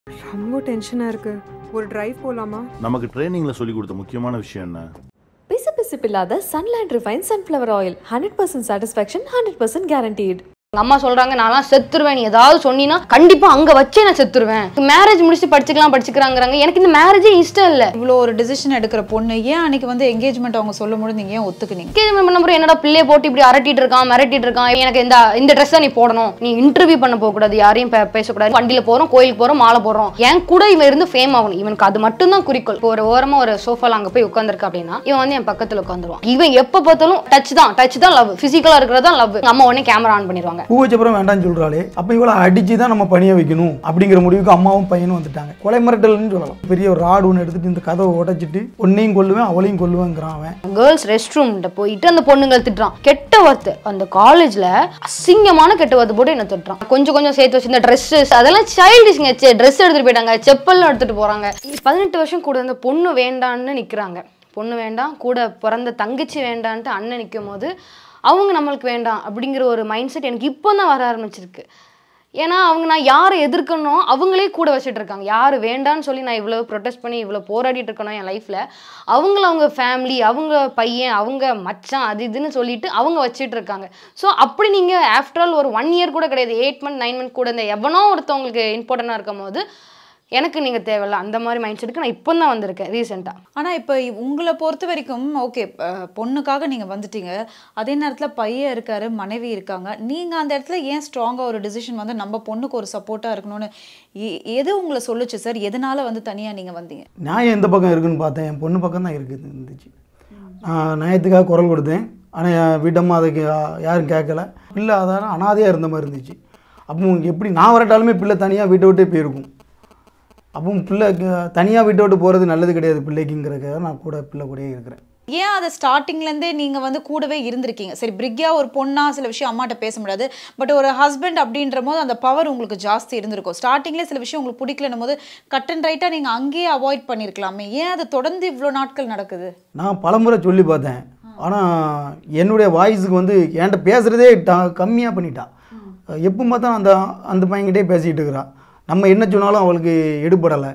ரொம்ப டென்ஷனாக இருக்கு ஒரு டிரைவ் போகலாமா நமக்கு ட்ரைனிங்ல சொல்லி கொடுத்த முக்கியமான விஷயம் என்ன பிசுபிசுப்பில்லாத Sunland refine sunflower oil hundred percent satisfaction hundred percent guaranteed எங்க அம்மா சொல்றாங்க நான்லாம் செத்துருவேன் நீ ஏதாவது சொன்னீங்கன்னா கண்டிப்பா அங்க வச்சே நான் செத்துருவேன் மேரேஜ் முடிச்சுட்டு படிச்சுக்கலாம் படிச்சுக்கிறாங்கிறாங்க எனக்கு இந்த மேரேஜே இஷ்டம் இல்ல இவ்வளோ ஒரு டிசிஷன் எடுக்கிற பொண்ணு ஏன் அன்னைக்கு வந்து என்கேஜ்மெண்ட் அவங்க சொல்லும்போது நீங்க ஏன் ஒத்துக்குனீங்க என்கேஜ்மெண்ட் பண்ண பிறகு என்னடா பிள்ளைய போட்டு இப்படி அரட்டிட்டு இருக்கான் மிரட்டிட்டு இருக்கான் எனக்கு இந்த இந்த ட்ரெஸ் தான் நீ போடணும் நீ இன்டர்வியூ பண்ண போக கூடாது யாரையும் பே- பேசக்கூடாது வண்டியில போறோம் கோயிலுக்கு போறோம் மாலை போடுறோம் என் கூட இவன் இருந்து ஃபேம் ஆகணும் இவனுக்கு அது மட்டும் தான் குறிக்கோள் இப்போ ஒரு ஓரமா ஒரு சோஃபால அங்க போய் உட்காந்துருக்க அப்படின்னா இவன் வந்து என் பக்கத்துல உட்காந்துருவான் இவன் எப்ப பார்த்தாலும் டச் தான் டச் தான் லவ் பிசிக்கலா இருக்கிறது தான் லவ் அம்மா உடனே கேமரா ஆன் பண்ணிடுவாங்க பூ வச்ச அப்புறம் வேண்டாம்னு சொல்றாளே அப்ப இவளை அடிச்சு தான் நம்ம பணிய வைக்கணும் அப்படிங்கிற முடிவுக்கு அம்மாவும் பையனும் வந்துட்டாங்க கொலை மிரட்டல்னு சொல்லலாம் பெரிய ஒரு ராடு ஒன்று எடுத்துட்டு இந்த கதவை உடைச்சிட்டு உன்னையும் கொல்லுவேன் அவளையும் கொல்லுவேங்கிறான் அவன் கேர்ள்ஸ் ரெஸ்ட் ரூம்கிட்ட போயிட்டு அந்த பொண்ணுங்க திட்டுறான் கெட்ட வார்த்தை அந்த காலேஜ்ல அசிங்கமான கெட்ட வார்த்தை போட்டு என்ன திட்டுறான் கொஞ்சம் கொஞ்சம் சேர்த்து வச்சிருந்த ட்ரெஸ்ஸஸ் அதெல்லாம் சைல்டிஷ்ங்க ட்ரெஸ் எடுத்துட்டு போயிட்டாங்க செப்பல்லாம் எடுத்துட்டு போறாங்க பதினெட்டு வருஷம் கூட அந்த பொண்ணு வேண்டான்னு நிக்கிறாங்க பொண்ணு வேண்டாம் கூட பிறந்த தங்கச்சி வேண்டான்ட்டு அண்ணன் நிற்கும் போது அவங்க நம்மளுக்கு வேண்டாம் அப்படிங்கிற ஒரு மைண்ட் செட் எனக்கு இப்போ தான் வர ஆரம்பிச்சிருக்கு ஏன்னா அவங்க நான் யாரை எதிர்க்கணும் அவங்களே கூட வச்சுட்டு இருக்காங்க யார் வேண்டான்னு சொல்லி நான் இவ்வளோ ப்ரொடெஸ்ட் பண்ணி இவ்வளோ போராடிட்டு இருக்கணும் என் லைஃப்பில் அவங்கள அவங்க ஃபேமிலி அவங்க பையன் அவங்க மச்சான் அது இதுன்னு சொல்லிட்டு அவங்க வச்சுட்டு இருக்காங்க ஸோ அப்படி நீங்கள் ஆஃப்டர் ஆல் ஒரு ஒன் இயர் கூட கிடையாது எயிட் மந்த் நைன் மந்த் கூட இந்த எவனோ ஒருத்தவங்களுக்கு இம்பார்ட்டண்ட்டாக இருக்கும் போது எனக்கு நீங்கள் தேவையில்ல அந்த மாதிரி மைண்ட் செட்டுக்கு நான் இப்போ தான் வந்திருக்கேன் ரீசெண்டாக ஆனா இப்போ உங்களை பொறுத்த வரைக்கும் ஓகே பொண்ணுக்காக நீங்க வந்துட்டீங்க அதே நேரத்துல பையன் இருக்காரு மனைவி இருக்காங்க நீங்க அந்த இடத்துல ஏன் ஸ்ட்ராங்கா ஒரு டிசிஷன் வந்து நம்ம பொண்ணுக்கு ஒரு சப்போர்ட்டா இருக்கணும்னு எ- எது உங்களை சொல்லுச்சு சார் எதனால வந்து தனியா நீங்க வந்தீங்க நியாயம் எந்த பக்கம் இருக்குன்னு பார்த்தேன் என் பொண்ணு பக்கம் தான் இருக்குது இருந்துச்சு நான் நியாயத்துக்காக குரல் கொடுத்தேன் ஆனால் என் வீட்டம்மா அதுக்கு யா- யாரும் கேட்கல பிள்ளை அதான் அனாதையாக இருந்த மாதிரி இருந்துச்சு அப்போ எப்படி நான் வரட்டாலுமே பிள்ளை தனியாக வீட்டை விட்டே போயிருக்கும் அப்போ பிள்ளை தனியாக வீட்டை விட்டு போகிறது நல்லது கிடையாது பிள்ளைக்குங்கிறதுக்காக நான் கூட பிள்ளை கூடயே இருக்கிறேன் ஏன் அதை ஸ்டார்டிங்லேருந்தே நீங்கள் வந்து கூடவே இருந்திருக்கீங்க சரி பிரிக்கியா ஒரு பொண்ணா சில விஷயம் அம்மாட்ட பேச முடியாது பட் ஒரு ஹஸ்பண்ட் அப்படின்ற போது அந்த பவர் உங்களுக்கு ஜாஸ்தி இருந்திருக்கும் ஸ்டார்டிங்லேயே சில விஷயம் உங்களுக்கு பிடிக்கலன்னும் போது கட் அண்ட் ரைட்டாக நீங்கள் அங்கேயே அவாய்ட் பண்ணியிருக்கலாமே ஏன் அது தொடர்ந்து இவ்வளோ நாட்கள் நடக்குது நான் பலமுறை சொல்லி பார்த்தேன் ஆனால் என்னுடைய வாய்ஸுக்கு வந்து என்கிட்ட பேசுகிறதே ட கம்மியாக பண்ணிட்டா எப்போ பார்த்தா அந்த அந்த பையன்கிட்டே பேசிக்கிட்டு இருக்கிறா நம்ம என்ன சொன்னாலும் அவளுக்கு எடுபடலை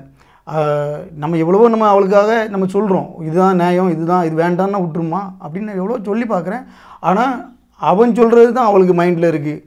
நம்ம எவ்வளவோ நம்ம அவளுக்காக நம்ம சொல்கிறோம் இதுதான் நியாயம் இதுதான் இது வேண்டாம்னா விட்டுருமா அப்படின்னு எவ்வளோ சொல்லி பார்க்குறேன் ஆனால் அவன் சொல்கிறது தான் அவளுக்கு மைண்டில் இருக்குது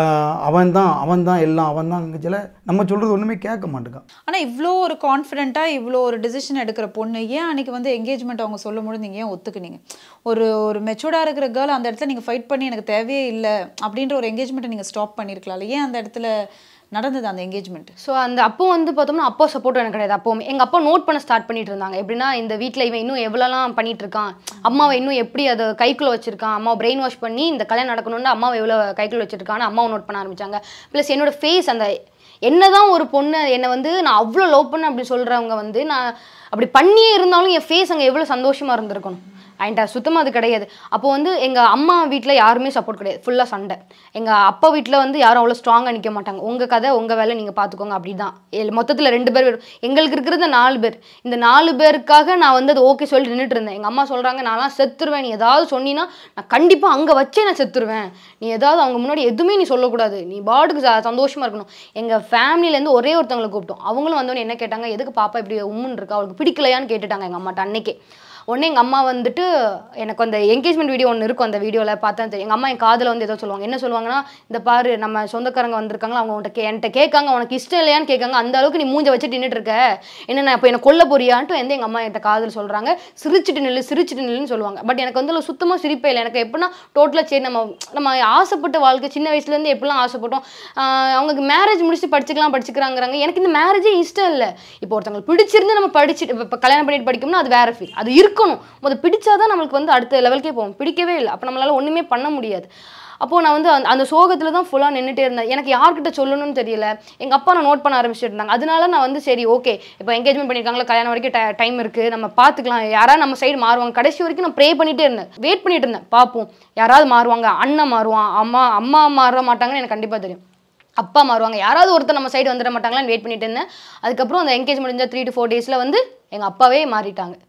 அவன் தான் அவன் தான் எல்லாம் அவன் தான் சில நம்ம சொல்கிறது ஒன்றுமே கேட்க மாட்டேங்கான் ஆனால் இவ்வளோ ஒரு கான்ஃபிடென்ட்டாக இவ்வளோ ஒரு டிசிஷன் எடுக்கிற பொண்ணு ஏன் அன்னைக்கு வந்து என்கேஜ்மெண்ட் அவங்க சொல்லும்போது நீங்கள் ஏன் ஒத்துக்குனீங்க ஒரு ஒரு மெச்சூர்டாக இருக்கிற கேர்ள் அந்த இடத்துல நீங்கள் ஃபைட் பண்ணி எனக்கு தேவையே இல்லை அப்படின்ற ஒரு என்கேஜ்மெண்ட்டை நீங்கள் ஸ்டாப் பண்ணியிருக்கலாம்ல ஏன் அந்த இடத்துல நடந்தது அந்த என்கேஜ்மெண்ட் ஸோ அந்த அப்போ வந்து பார்த்தோம்னா அப்பா சப்போர்ட் எனக்கு கிடையாது அப்போ எங்கள் அப்பா நோட் பண்ண ஸ்டார்ட் பண்ணிட்டு இருந்தாங்க எப்படின்னா இந்த வீட்டில் இவன் இன்னும் எவ்வளோலாம் பண்ணிட்டு இருக்கான் அம்மாவை இன்னும் எப்படி அதை கைக்குள்ள வச்சிருக்கான் அம்மாவை பிரெயின் வாஷ் பண்ணி இந்த கல்யாணம் நடக்கணும்னு அம்மாவை எவ்வளோ கைக்குள்ள வச்சிருக்கான்னு அம்மாவை நோட் பண்ண ஆரம்பிச்சாங்க ப்ளஸ் என்னோட ஃபேஸ் அந்த என்னதான் ஒரு பொண்ணு என்னை வந்து நான் அவ்வளோ லவ் பண்ண அப்படி சொல்கிறவங்க வந்து நான் அப்படி பண்ணியே இருந்தாலும் என் ஃபேஸ் அங்கே எவ்வளோ சந்தோஷமாக இருந்திருக்கணும் என்கிட்ட சுத்தமாக அது கிடையாது அப்போ வந்து எங்கள் அம்மா வீட்டில் யாருமே சப்போர்ட் கிடையாது ஃபுல்லாக சண்டை எங்கள் அப்பா வீட்டில் வந்து யாரும் அவ்வளோ ஸ்ட்ராங்காக நிற்க மாட்டாங்க உங்கள் கதை உங்கள் வேலை நீங்கள் பார்த்துக்கோங்க அப்படி தான் மொத்தத்தில் ரெண்டு பேர் வரும். எங்களுக்கு இருக்கிறது நாலு பேர் இந்த நாலு பேருக்காக நான் வந்து அது ஓகே சொல்லிட்டு நின்றுட்டு இருந்தேன் எங்கள் அம்மா சொல்கிறாங்க நான்லாம் செத்துருவேன் நீ ஏதாவது சொன்னீன்னா நான் கண்டிப்பாக அங்கே வச்சே நான் செத்துருவேன் நீ ஏதாவது அவங்க முன்னாடி எதுவுமே நீ சொல்லக்கூடாது நீ பாட்டுக்கு ச- சந்தோஷமா இருக்கணும் எங்கள் ஃபேமிலியிலேருந்து ஒரே ஒருத்தவங்களை கூப்பிட்டோம் அவங்களும் வந்தோடனே என்ன கேட்டாங்க எதுக்கு பாப்பா இப்படி உம்முன்னு இருக்கா அவளுக்கு பிடிக்கலையான்னு கேட்டுட்டாங்க எங்கள் அம்மாட்ட அன்னைக்கே உடனே எங்கள் அம்மா வந்துட்டு எனக்கு அந்த என்கேஜ்மெண்ட் வீடியோ ஒன்று இருக்கும் அந்த வீடியோவில் பார்த்தா தெரியும் எங்கள் அம்மா என் காதில் வந்து ஏதோ சொல்லுவாங்க என்ன சொல்லுவாங்கன்னா இந்த பாரு நம்ம சொந்தக்காரங்க வந்திருக்காங்களா அவங்க உன்ட்ட கே என்கிட்ட கேட்காங்க உனக்கு இஷ்டம் இல்லையான்னு கேட்காங்க அந்த அளவுக்கு நீ மூஞ்ச வச்சுட்டு நின்றுட்டு இருக்க என்ன நான் இப்போ என்ன கொல்ல போறியான்ட்டு வந்து எங்கள் அம்மா என்கிட்ட காதில் சொல்கிறாங்க சிரிச்சிட்டு நில்லு சிரிச்சிட்டு நில்லுன்னு சொல்லுவாங்க பட் எனக்கு வந்து சுத்தமாக சிரிப்பே இல்லை எனக்கு எப்படின்னா டோட்டலாக சரி நம்ம நம்ம ஆசைப்பட்ட வாழ்க்கை சின்ன வயசுலேருந்து எப்படிலாம் ஆசைப்பட்டோம் ஆஹ் அவங்களுக்கு மேரேஜ் முடிச்சுட்டு படிச்சுக்கலாம் படிச்சுக்கிறாங்கிறாங்க எனக்கு இந்த மேரேஜே இஷ்டம் இல்லை இப்போ ஒருத்தவங்களுக்கு பிடிச்சிருந்து நம்ம படிச்சுட்டு இப்போ கல்யாணம் பண்ணிட்டு படிக்கணும்னா அது வேற ஃபீல் அது இருக்கணும் முத பிடிச்சாதான் நம்மளுக்கு வந்து அடுத்த லெவலுக்கே போகும் பிடிக்கவே இல்லை அப்போ நம்மளால ஒன்றுமே பண்ண முடியாது அப்போது நான் வந்து அந்த அந்த சோகத்தில் தான் ஃபுல்லாக நின்றுட்டே இருந்தேன் எனக்கு யார்கிட்ட சொல்லணும்னு தெரியல எங்கள் அப்பா நான் நோட் பண்ண ஆரம்பிச்சிட்டு இருந்தாங்க அதனால நான் வந்து சரி ஓகே இப்போ என்கேஜ்மெண்ட் பண்ணியிருக்காங்களா கல்யாணம் வரைக்கும் டைம் இருக்குது நம்ம பார்த்துக்கலாம் யாராவது நம்ம சைடு மாறுவாங்க கடைசி வரைக்கும் நான் ப்ரே பண்ணிகிட்டே இருந்தேன் வெயிட் பண்ணிட்டு இருந்தேன் பார்ப்போம் யாராவது மாறுவாங்க அண்ணன் மாறுவான் அம்மா அம்மா மாற மாட்டாங்கன்னு எனக்கு கண்டிப்பாக தெரியும் அப்பா மாறுவாங்க யாராவது ஒருத்தர் நம்ம சைடு வந்துட மாட்டாங்களான்னு வெயிட் பண்ணிட்டு இருந்தேன் அதுக்கப்புறம் அந்த என்கேஜ் முடிஞ்ச த்ரீ டு ஃபோர் டேஸில் வந்து எங்கள் அப்பாவே மாறிட்டாங்க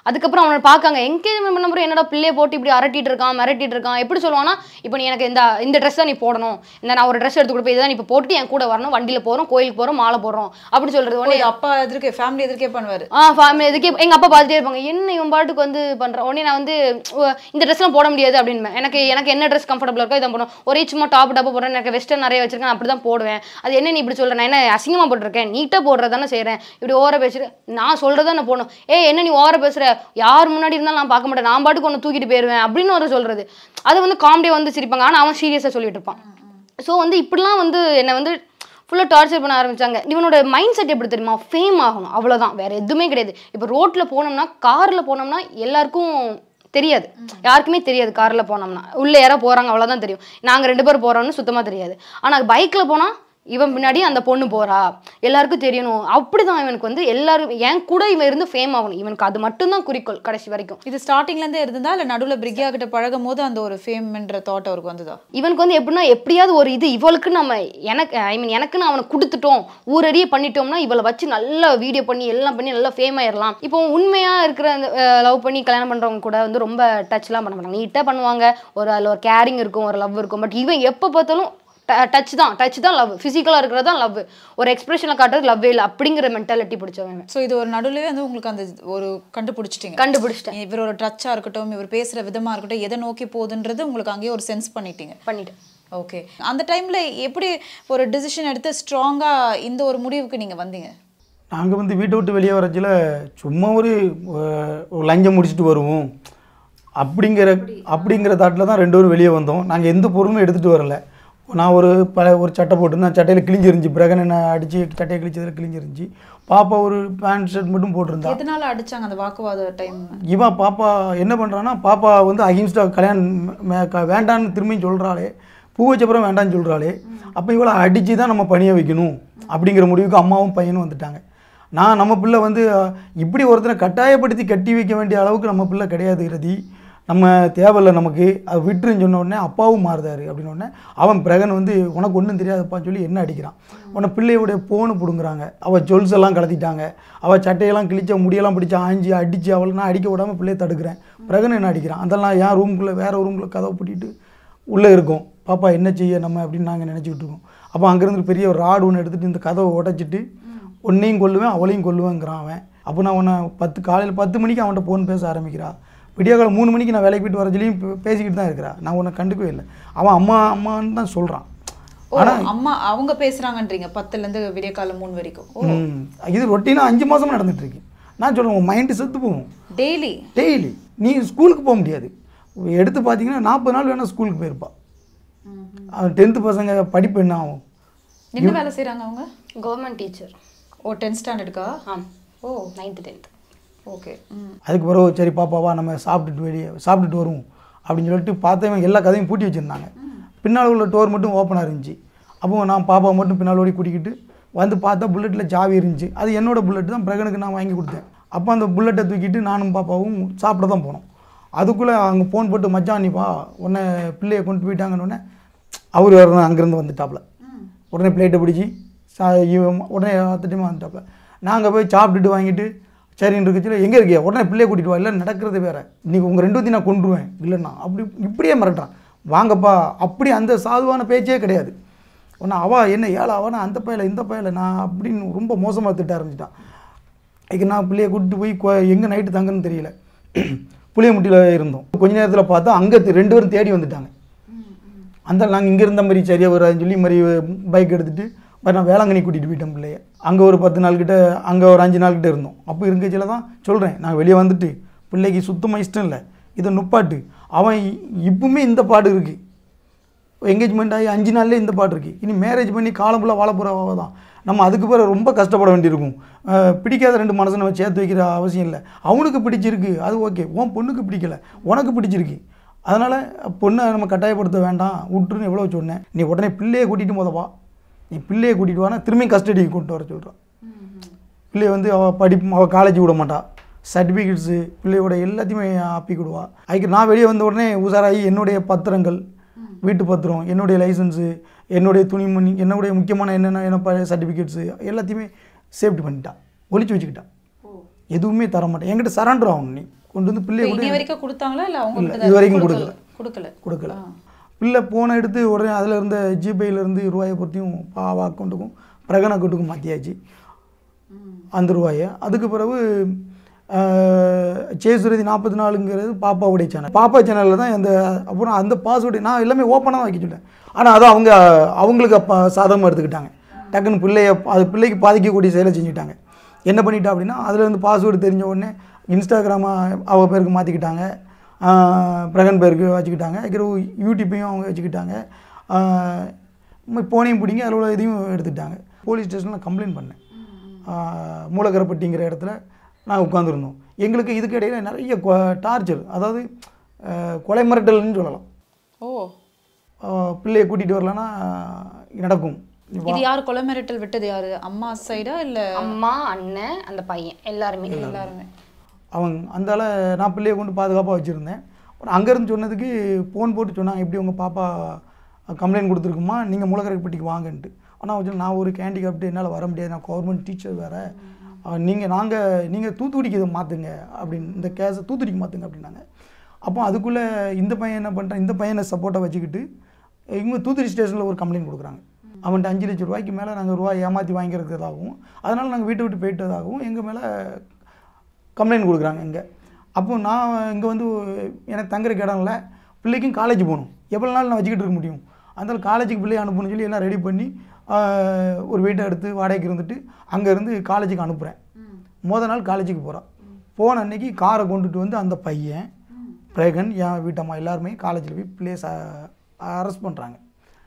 அதுக்கப்புறம் அவனை பார்க்காங்க என்கேஜ்மெண்ட் பண்ண பிறகு என்னடா பிள்ளைய போட்டு இப்படி அரட்டிட்டு இருக்கான் மிரட்டிட்டு இருக்கான் எப்படி சொல்லுவானா இப்போ நீ எனக்கு இந்த இந்த ட்ரெஸ் தான் நீ போடணும் இந்த நான் ஒரு ட்ரெஸ் எடுத்து கொடுப்பேன் இதை நீ இப்போ போட்டு என் கூட வரணும் வண்டியில் போகிறோம் கோயிலுக்கு போகிறோம் மாலை போடுறோம் அப்படி சொல்கிறது ஓ, உடனே இது அப்பா எதிர்க்கே ஃபேமிலி எதிர்க்கே பண்ணுவாரு ஆ ஃபேமிலி இதுக்கே எங்கள் அப்பா பார்த்துட்டே இருப்பாங்க என்ன இவன் பாட்டுக்கு வந்து பண்ணுறான் உடனே நான் வந்து உ, இந்த ட்ரெஸ்லாம் போட முடியாது அப்படின்னு எனக்கு எனக்கு என்ன ட்ரெஸ் கம்ஃபர்டபுளாக இருக்கோ இதை போடணும் ஒரே சும்மா டாப் டாப் போடுறேன் எனக்கு வெஸ்டர்ன் நிறைய வச்சிருக்கேன் அப்படி தான் போடுவேன் அது என்ன நீ இப்படி சொல்ற நான் என்ன அசிங்கமாக போட்டிருக்கேன் நீட்டாக போடுறதானே செய்கிறேன் இப்படி ஓர பேசுகிறேன் நான் சொல்கிறத நான் போடணும் ஏ என்ன நீ ஓர பேசுகிற யார் முன்னாடி இருந்தாலும் நான் பார்க்க மாட்டேன் நான் பாட்டுக்கு ஒன்று தூக்கிட்டு போயிடுவேன் அப்படின்னு ஒரு சொல்கிறது அது வந்து காமெடியாக வந்து சிரிப்பாங்க ஆனால் அவன் சீரியஸாக சொல்லிட்டு இருப்பான் ஸோ வந்து இப்படிலாம் வந்து என்னை வந்து ஃபுல்லாக டார்ச்சர் பண்ண ஆரம்பிச்சாங்க இவனோட மைண்ட் செட் எப்படி தெரியுமா ஃபேம் ஆகணும் அவ்வளோதான் வேற எதுவுமே கிடையாது இப்போ ரோட்டில் போனோம்னா காரில் போனோம்னா எல்லாருக்கும் தெரியாது யாருக்குமே தெரியாது காரில் போனோம்னா உள்ளே யாரோ போகிறாங்க அவ்வளோதான் தெரியும் நாங்கள் ரெண்டு பேரும் போகிறோம்னு சுத்தமாக தெரியாது ஆனால் பைக்கில் போனால் இவன் பின்னாடி அந்த பொண்ணு போறா எல்லாருக்கும் தெரியணும் அப்படிதான் இவனுக்கு வந்து எல்லாரும் என் கூட இவன் இருந்து ஃபேம் ஆகணும் இவனுக்கு அது மட்டும்தான் குறிக்கோள் கடைசி வரைக்கும் இது ஸ்டார்டிங்ல இருந்தே இருந்ததா இல்ல நடுவுல பிரிக்யா கிட்ட பழகும் போது அந்த ஒரு ஃபேம்ன்ற தாட் அவருக்கு வந்ததா இவனுக்கு வந்து எப்படின்னா எப்படியாவது ஒரு இது இவளுக்கு நம்ம எனக்கு ஐ மீன் எனக்குன்னு அவனை கொடுத்துட்டோம் ஊரடியே பண்ணிட்டோம்னா இவளை வச்சு நல்லா வீடியோ பண்ணி எல்லாம் பண்ணி நல்லா ஃபேம் ஆயிடலாம் இப்போ உண்மையா இருக்கிற அந்த லவ் பண்ணி கல்யாணம் பண்றவங்க கூட வந்து ரொம்ப டச்லாம் பண்ண மாட்டாங்க நீட்டாக பண்ணுவாங்க ஒரு அதில் ஒரு கேரிங் இருக்கும் ஒரு லவ் இருக்கும் பட் இவன் எப்போ பார்த்தாலும் டச் தான் டச் தான் லவ் ஃபிசிக்கலாக இருக்கிறது தான் லவ் ஒரு எக்ஸ்பிரஷனில் காட்டுறது லவ்வே இல்லை அப்படிங்கிற மென்டாலிட்டி பிடிச்சவன் சோ இது ஒரு நடுவுலயே வந்து உங்களுக்கு அந்த ஒரு கண்டுபிடிச்சிட்டீங்க கண்டுபிடிச்சிட்டேன் இவரோட டச்சா இருக்கட்டும் இவர் பேசுற விதமா இருக்கட்டும் எதை நோக்கி போகுதுன்றது உங்களுக்கு அங்கேயே ஒரு சென்ஸ் பண்ணிட்டீங்க பண்ணிட்டேன் ஓகே அந்த டைம்ல எப்படி ஒரு டிசிஷன் எடுத்து ஸ்ட்ராங்கா இந்த ஒரு முடிவுக்கு நீங்க வந்தீங்க நாங்கள் வந்து வீட்டை விட்டு வெளியே வரச்சில் சும்மா ஒரு அஹ், ஒரு லஞ்சம் முடிச்சுட்டு வருவோம் அப்படிங்கிற அப்படிங்கிற தாட்டில் தான் ரெண்டு பேரும் வெளியே வந்தோம் நாங்கள் எந்த பொருளும் எடுத்துகிட்டு வரல நான் ஒரு பல ஒரு சட்டை போட்டிருந்தேன் சட்டையில் கிழிஞ்சிருந்துச்சு பிறகு என்ன அடித்து சட்டையை கிழிச்சதில் கிழிஞ்சிருந்துச்சு பாப்பா ஒரு பேண்ட் ஷர்ட் மட்டும் போட்டிருந்தா எதனால அடிச்சாங்க அந்த வாக்குவாத டைம் இவன் பாப்பா என்ன பண்ணுறான்னா பாப்பா வந்து அகிம்ஸ்டா கல்யாணம் மே- க- வேண்டான்னு திரும்பி சொல்கிறாளே பூ வச்சப்புறம் வேண்டான்னு சொல்கிறாளே அப்போ இவளை அடித்து தான் நம்ம பணிய வைக்கணும் அப்படிங்கிற முடிவுக்கு அம்மாவும் பையனும் வந்துட்டாங்க நான் நம்ம பிள்ளை வந்து அஹ், இப்படி ஒருத்தனை கட்டாயப்படுத்தி கட்டி வைக்க வேண்டிய அளவுக்கு நம்ம பிள்ளை கிடையாது ரதி நம்ம தேவையில்லை நமக்கு அது விட்டுருன்னு சொன்ன உடனே அப்பாவும் மாறுதாரு அப்படின்னு உடனே அவன் பிரகன் வந்து உனக்கு ஒன்றும் தெரியாதுப்பான்னு சொல்லி என்ன அடிக்கிறான் உன்னை பிள்ளையுடைய போனு பிடுங்குறாங்க அவள் ஜொல்ஸ் எல்லாம் கலத்திட்டாங்க அவள் சட்டையெல்லாம் கிழிச்ச முடியெல்லாம் பிடிச்சி ஆஞ்சி அடித்து அவளை நான் அடிக்க விடாமல் பிள்ளையை தடுக்கிறேன் பிரகன் என்ன அடிக்கிறான் அதெல்லாம் என் ரூம்குள்ளே வேறு ரூம்குள்ளே கதவை பூட்டிட்டு உள்ளே இருக்கும் பாப்பா என்ன செய்ய நம்ம அப்படின்னு நாங்கள் நினச்சிக்கிட்டு இருக்கோம் அப்போ அங்கேருந்து பெரிய ஒரு ராடு ஒன்று எடுத்துகிட்டு இந்த கதவை உடைச்சிட்டு உன்னையும் கொல்லுவேன் அவளையும் கொல்லுவேங்கிறான் அவன் அப்போ நான் உன்னை பத்து காலையில் பத்து மணிக்கு அவன்கிட்ட ஃபோன் பேச ஆரம்பிக்கிறா விடியகாலம் மூணு மணிக்கு நான் வேலைக்கு போயிட்டு வரதுலையும் பேசிக்கிட்டு தான் இருக்கிறா நான் உன்னை கண்டுக்கவே இல்லை அவன் அம்மா அம்மான்னு தான் சொல்கிறான் ஓ அம்மா அவங்க பேசுறாங்கன்றீங்க பத்துல இருந்து விடிய காலம் மூணு வரைக்கும் ஓ ம். இது ரொட்டீனாக அஞ்சு மாதமாக நடந்துட்டு இருக்கு நான் சொல்லுவேன் உன் மைண்டு செத்து போகும் டெய்லி டெய்லி நீ ஸ்கூலுக்கு போக முடியாது எடுத்து பார்த்தீங்கன்னா நாற்பது நாள் வேணால் ஸ்கூலுக்கு போயிருப்பா அவன் டென்த்து பசங்க படிப்பு என்ன ஆகும் என்ன வேலை செய்றாங்க அவங்க கவர்மெண்ட் டீச்சர் ஓ டென்த் ஸ்டாண்டர்டுக்கா ஆம் ஓ நைன்த்து டென்த்து ஓகே ம் அதுக்கு பிறகு சரி பாப்பாவா நம்ம சாப்பிட்டுட்டு வெளியே சாப்பிட்டுட்டு வருவோம் அப்படின்னு சொல்லிட்டு பார்த்தவன் எல்லா கதையும் பூட்டி வச்சுருந்தாங்க பின்னால் உள்ள டோர் மட்டும் ஓப்பனாக இருந்துச்சு அப்போ நான் பாப்பா மட்டும் பின்னால் ஓடி கூட்டிக்கிட்டு வந்து பார்த்தா புல்லட்டில் சாவி இருந்துச்சு அது என்னோட புல்லட் தான் பிரகனுக்கு நான் வாங்கி கொடுத்தேன் அப்போ அந்த புல்லட்டை தூக்கிட்டு நானும் பாப்பாவும் சாப்பிட தான் போனோம் அதுக்குள்ளே அங்கே ஃபோன் போட்டு மச்சான் நீ வா உன்னை பிள்ளையை கொண்டு போயிட்டாங்கன்னு உடனே அவர் வேறு அங்கேருந்து வந்துட்டாப்புல உடனே பிளேட்டை பிடிச்சி சா இவன் உடனே அத்தட்டியமாக வந்துட்டாப்புல நாங்கள் போய் சாப்பிட்டுட்டு வாங்கிட்டு சரின்னு இருக்குச்சுல எங்கே இருக்கியா உடனே பிள்ளைய கூட்டிட்டு வா இல்லை நடக்கிறது வேற இன்னைக்கு உங்கள் ரெண்டு நான் கொண்டுருவேன் இல்லைண்ணா அப்படி இப்படியே மிரட்டுறான் வாங்கப்பா அப்படி அந்த சாதுவான பேச்சே கிடையாது உடனே அவா என்ன ஏழை அவனா அந்த பையல இந்த பையல நான் அப்படின்னு ரொம்ப மோசமாக திட்ட ஆரம்பிச்சிட்டான் இதுக்கு நான் பிள்ளைய கூட்டிட்டு போய் எங்கே நைட்டு தங்குன்னு தெரியல புளியமுட்டியில் இருந்தோம் கொஞ்ச நேரத்தில் பார்த்தா அங்கே ரெண்டு பேரும் தேடி வந்துட்டாங்க அந்த நாங்கள் இங்கே இருந்த மாதிரி சரியாக வராதுன்னு சொல்லி மாதிரி பைக் எடுத்துகிட்டு மாதிரி நான் வேளாங்கண்ணி கூட்டிகிட்டு போயிட்டேன் பிள்ளைய அங்கே ஒரு பத்து நாள் கிட்ட அங்கே ஒரு அஞ்சு நாள் கிட்ட இருந்தோம் அப்போ இருக்கச்சில தான் சொல்கிறேன் நான் வெளியே வந்துட்டு பிள்ளைக்கு சுத்தமாக இஷ்டம் இல்லை இதை நுப்பாட்டு அவன் இ- இப்பவுமே இந்த பாடு இருக்குது என்கேஜ்மெண்ட் ஆகி அஞ்சு நாள்லேயே இந்த பாட்டு இருக்குது இனி மேரேஜ் பண்ணி காலம் ஃபுல்லாக வாழ போகிறவ தான் நம்ம அதுக்கு பிறகு ரொம்ப கஷ்டப்பட வேண்டியிருக்கும் அஹ் பிடிக்காத ரெண்டு மனசை நம்ம சேர்த்து வைக்கிற அவசியம் இல்லை அவனுக்கு பிடிச்சிருக்கு அது ஓகே உன் பொண்ணுக்கு பிடிக்கல உனக்கு பிடிச்சிருக்கு அதனால் பொண்ணை நம்ம கட்டாயப்படுத்த வேண்டாம் விட்டுருன்னு எவ்வளோ சொன்னேன் நீ உடனே பிள்ளையை கூட்டிகிட்டு போத வா நீ பிள்ளையை கூட்டிகிட்டு வானா திரும்பி கஸ்டடிக்கு கொண்டு வர சொல்கிறான் பிள்ளைய வந்து அவள் படிப்பு அவள் காலேஜ் விட மாட்டா சர்டிஃபிகேட்ஸு பிள்ளையோட எல்லாத்தையுமே ஆப்பிக்கிடுவா அதுக்கு நான் வெளியே வந்த உடனே உஷாராகி என்னுடைய பத்திரங்கள் வீட்டு பத்திரம் என்னுடைய லைசன்ஸு என்னுடைய துணிமணி என்னுடைய முக்கியமான என்னென்ன என்ன சர்டிஃபிகேட்ஸு எல்லாத்தையுமே சேஃப்டி பண்ணிட்டா ஒளிச்சு வச்சுக்கிட்டா எதுவுமே தர மாட்டேன் என்கிட்ட சரண்டர் ஆகணும் நீ கொண்டு வந்து பிள்ளைய இப்ப கொண்டு இனி வரைக்கும் கொடுத்தாங்களா இல்ல அவங்க இல்ல, மட்டும்தான் இது வரைக்கும் கொடுக்கல கொடுக்கல. கொடுக்கல கொடுக்கல பிள்ளை போனை எடுத்து உடனே அதில் இருந்த ஜிபேயில் இருந்து ரூபாயை பொறுத்தையும் பாவா அக்கௌண்ட்டுக்கும் பிரகன் அக்கௌண்ட்டுக்கும் மாற்றியாச்சு அந்த ரூபாயை அதுக்கு பிறகு சேசுரதி நாற்பத்தி நாலுங்கிறது பாப்பாவுடைய சேனல் பாப்பா சேனலில் தான் அந்த அப்புறம் அந்த பாஸ்வேர்டு நான் எல்லாமே ஓப்பனாக தான் வைக்க சொல்லிட்டேன் ஆனால் அதை அவங்க அவங்களுக்கு அப்போ சாதகமாக எடுத்துக்கிட்டாங்க டக்குன்னு பிள்ளைய அது பிள்ளைக்கு பாதிக்கக்கூடிய செயலை செஞ்சுட்டாங்க என்ன பண்ணிட்டா அப்படின்னா அதில் இருந்து பாஸ்வேர்டு தெரிஞ்ச உடனே இன்ஸ்டாகிராமை அவ பேருக்கு மாற்றிக்கிட்டாங்க பிரகன் பேருக்கு வச்சுக்கிட்டாங்க பிறகு யூடியூப்பையும் அவங்க வச்சுக்கிட்டாங்க போனையும் பிடிங்க அதில் உள்ள இதையும் எடுத்துக்கிட்டாங்க போலீஸ் ஸ்டேஷனில் கம்ப்ளைண்ட் பண்ணேன் ஆஹ் மூலக்கரப்பட்டிங்கிற இடத்துல நாங்கள் உட்காந்துருந்தோம் எங்களுக்கு இதுக்கு இடையில நிறைய டார்ச்சர் அதாவது ஆஹ் கொலை மிரட்டல்னு சொல்லலாம் ஓ ஆஹ் பிள்ளையை கூட்டிகிட்டு வரலன்னா நடக்கும் இது யாரு கொலை மிரட்டல் விட்டது யாரு அம்மா சைடா இல்ல அம்மா அண்ணன் அந்த பையன் எல்லாருமே எல்லாருமே அவங்க அந்தால நான் பிள்ளையை கொண்டு பாதுகாப்பாக வச்சுருந்தேன் அப்புறம் அங்கேருந்து சொன்னதுக்கு ஃபோன் போட்டு சொன்னாங்க எப்படி உங்கள் பாப்பா கம்ப்ளைண்ட் கொடுத்துருக்குமா நீங்கள் மூலக்கரைப்பட்டிக்கு வாங்கன்ட்டு ஆனால் வச்சு நான் ஒரு கேண்டிகேப்ட்டு என்னால் வர முடியாது நான் கவர்மெண்ட் டீச்சர் வேறு நீங்கள் நாங்கள் நீங்கள் தூத்துக்குடிக்கு இதை மாற்றுங்க அப்படின்னு இந்த கேஸை தூத்துக்குடிக்கு மாற்றுங்க அப்படின்னாங்க அப்போ அதுக்குள்ளே இந்த பையன் என்ன பண்ணுறான் இந்த பையனை சப்போர்ட்டை வச்சுக்கிட்டு இவங்க தூத்துக்குடி ஸ்டேஷனில் ஒரு கம்ப்ளைண்ட் கொடுக்குறாங்க அவன்கிட்ட அஞ்சு லட்சம் ரூபாய்க்கு மேலே நாங்கள் ரூபாய் ஏமாற்றி வாங்கிக்கிறதுக்காகவும் அதனால் நாங்கள் வீட்டை விட்டு போயிட்டதாகவும் எங்கள் மேலே கம்ப்ளைண்ட் கொடுக்குறாங்க இங்கே அப்போ நான் இங்கே வந்து எனக்கு தங்குறதுக்கு இடம் இல்லை பிள்ளைக்கும் காலேஜ் போகணும் எவ்வளோ நாள் நான் வச்சுக்கிட்டு இருக்க முடியும் அதனால் காலேஜுக்கு பிள்ளையை அனுப்பணும்னு சொல்லி எல்லாம் ரெடி பண்ணி ஆஹ், ஒரு வீட்டை எடுத்து வாடகைக்கு இருந்துட்டு அங்கேருந்து காலேஜுக்கு அனுப்புகிறேன் மொதல் நாள் காலேஜுக்கு போகிறான் போன அன்னைக்கு காரை கொண்டுட்டு வந்து அந்த பையன் பிரேகன் என் வீட்டம்மா எல்லாருமே காலேஜில் போய் பிள்ளைய அரெஸ்ட் பண்ணுறாங்க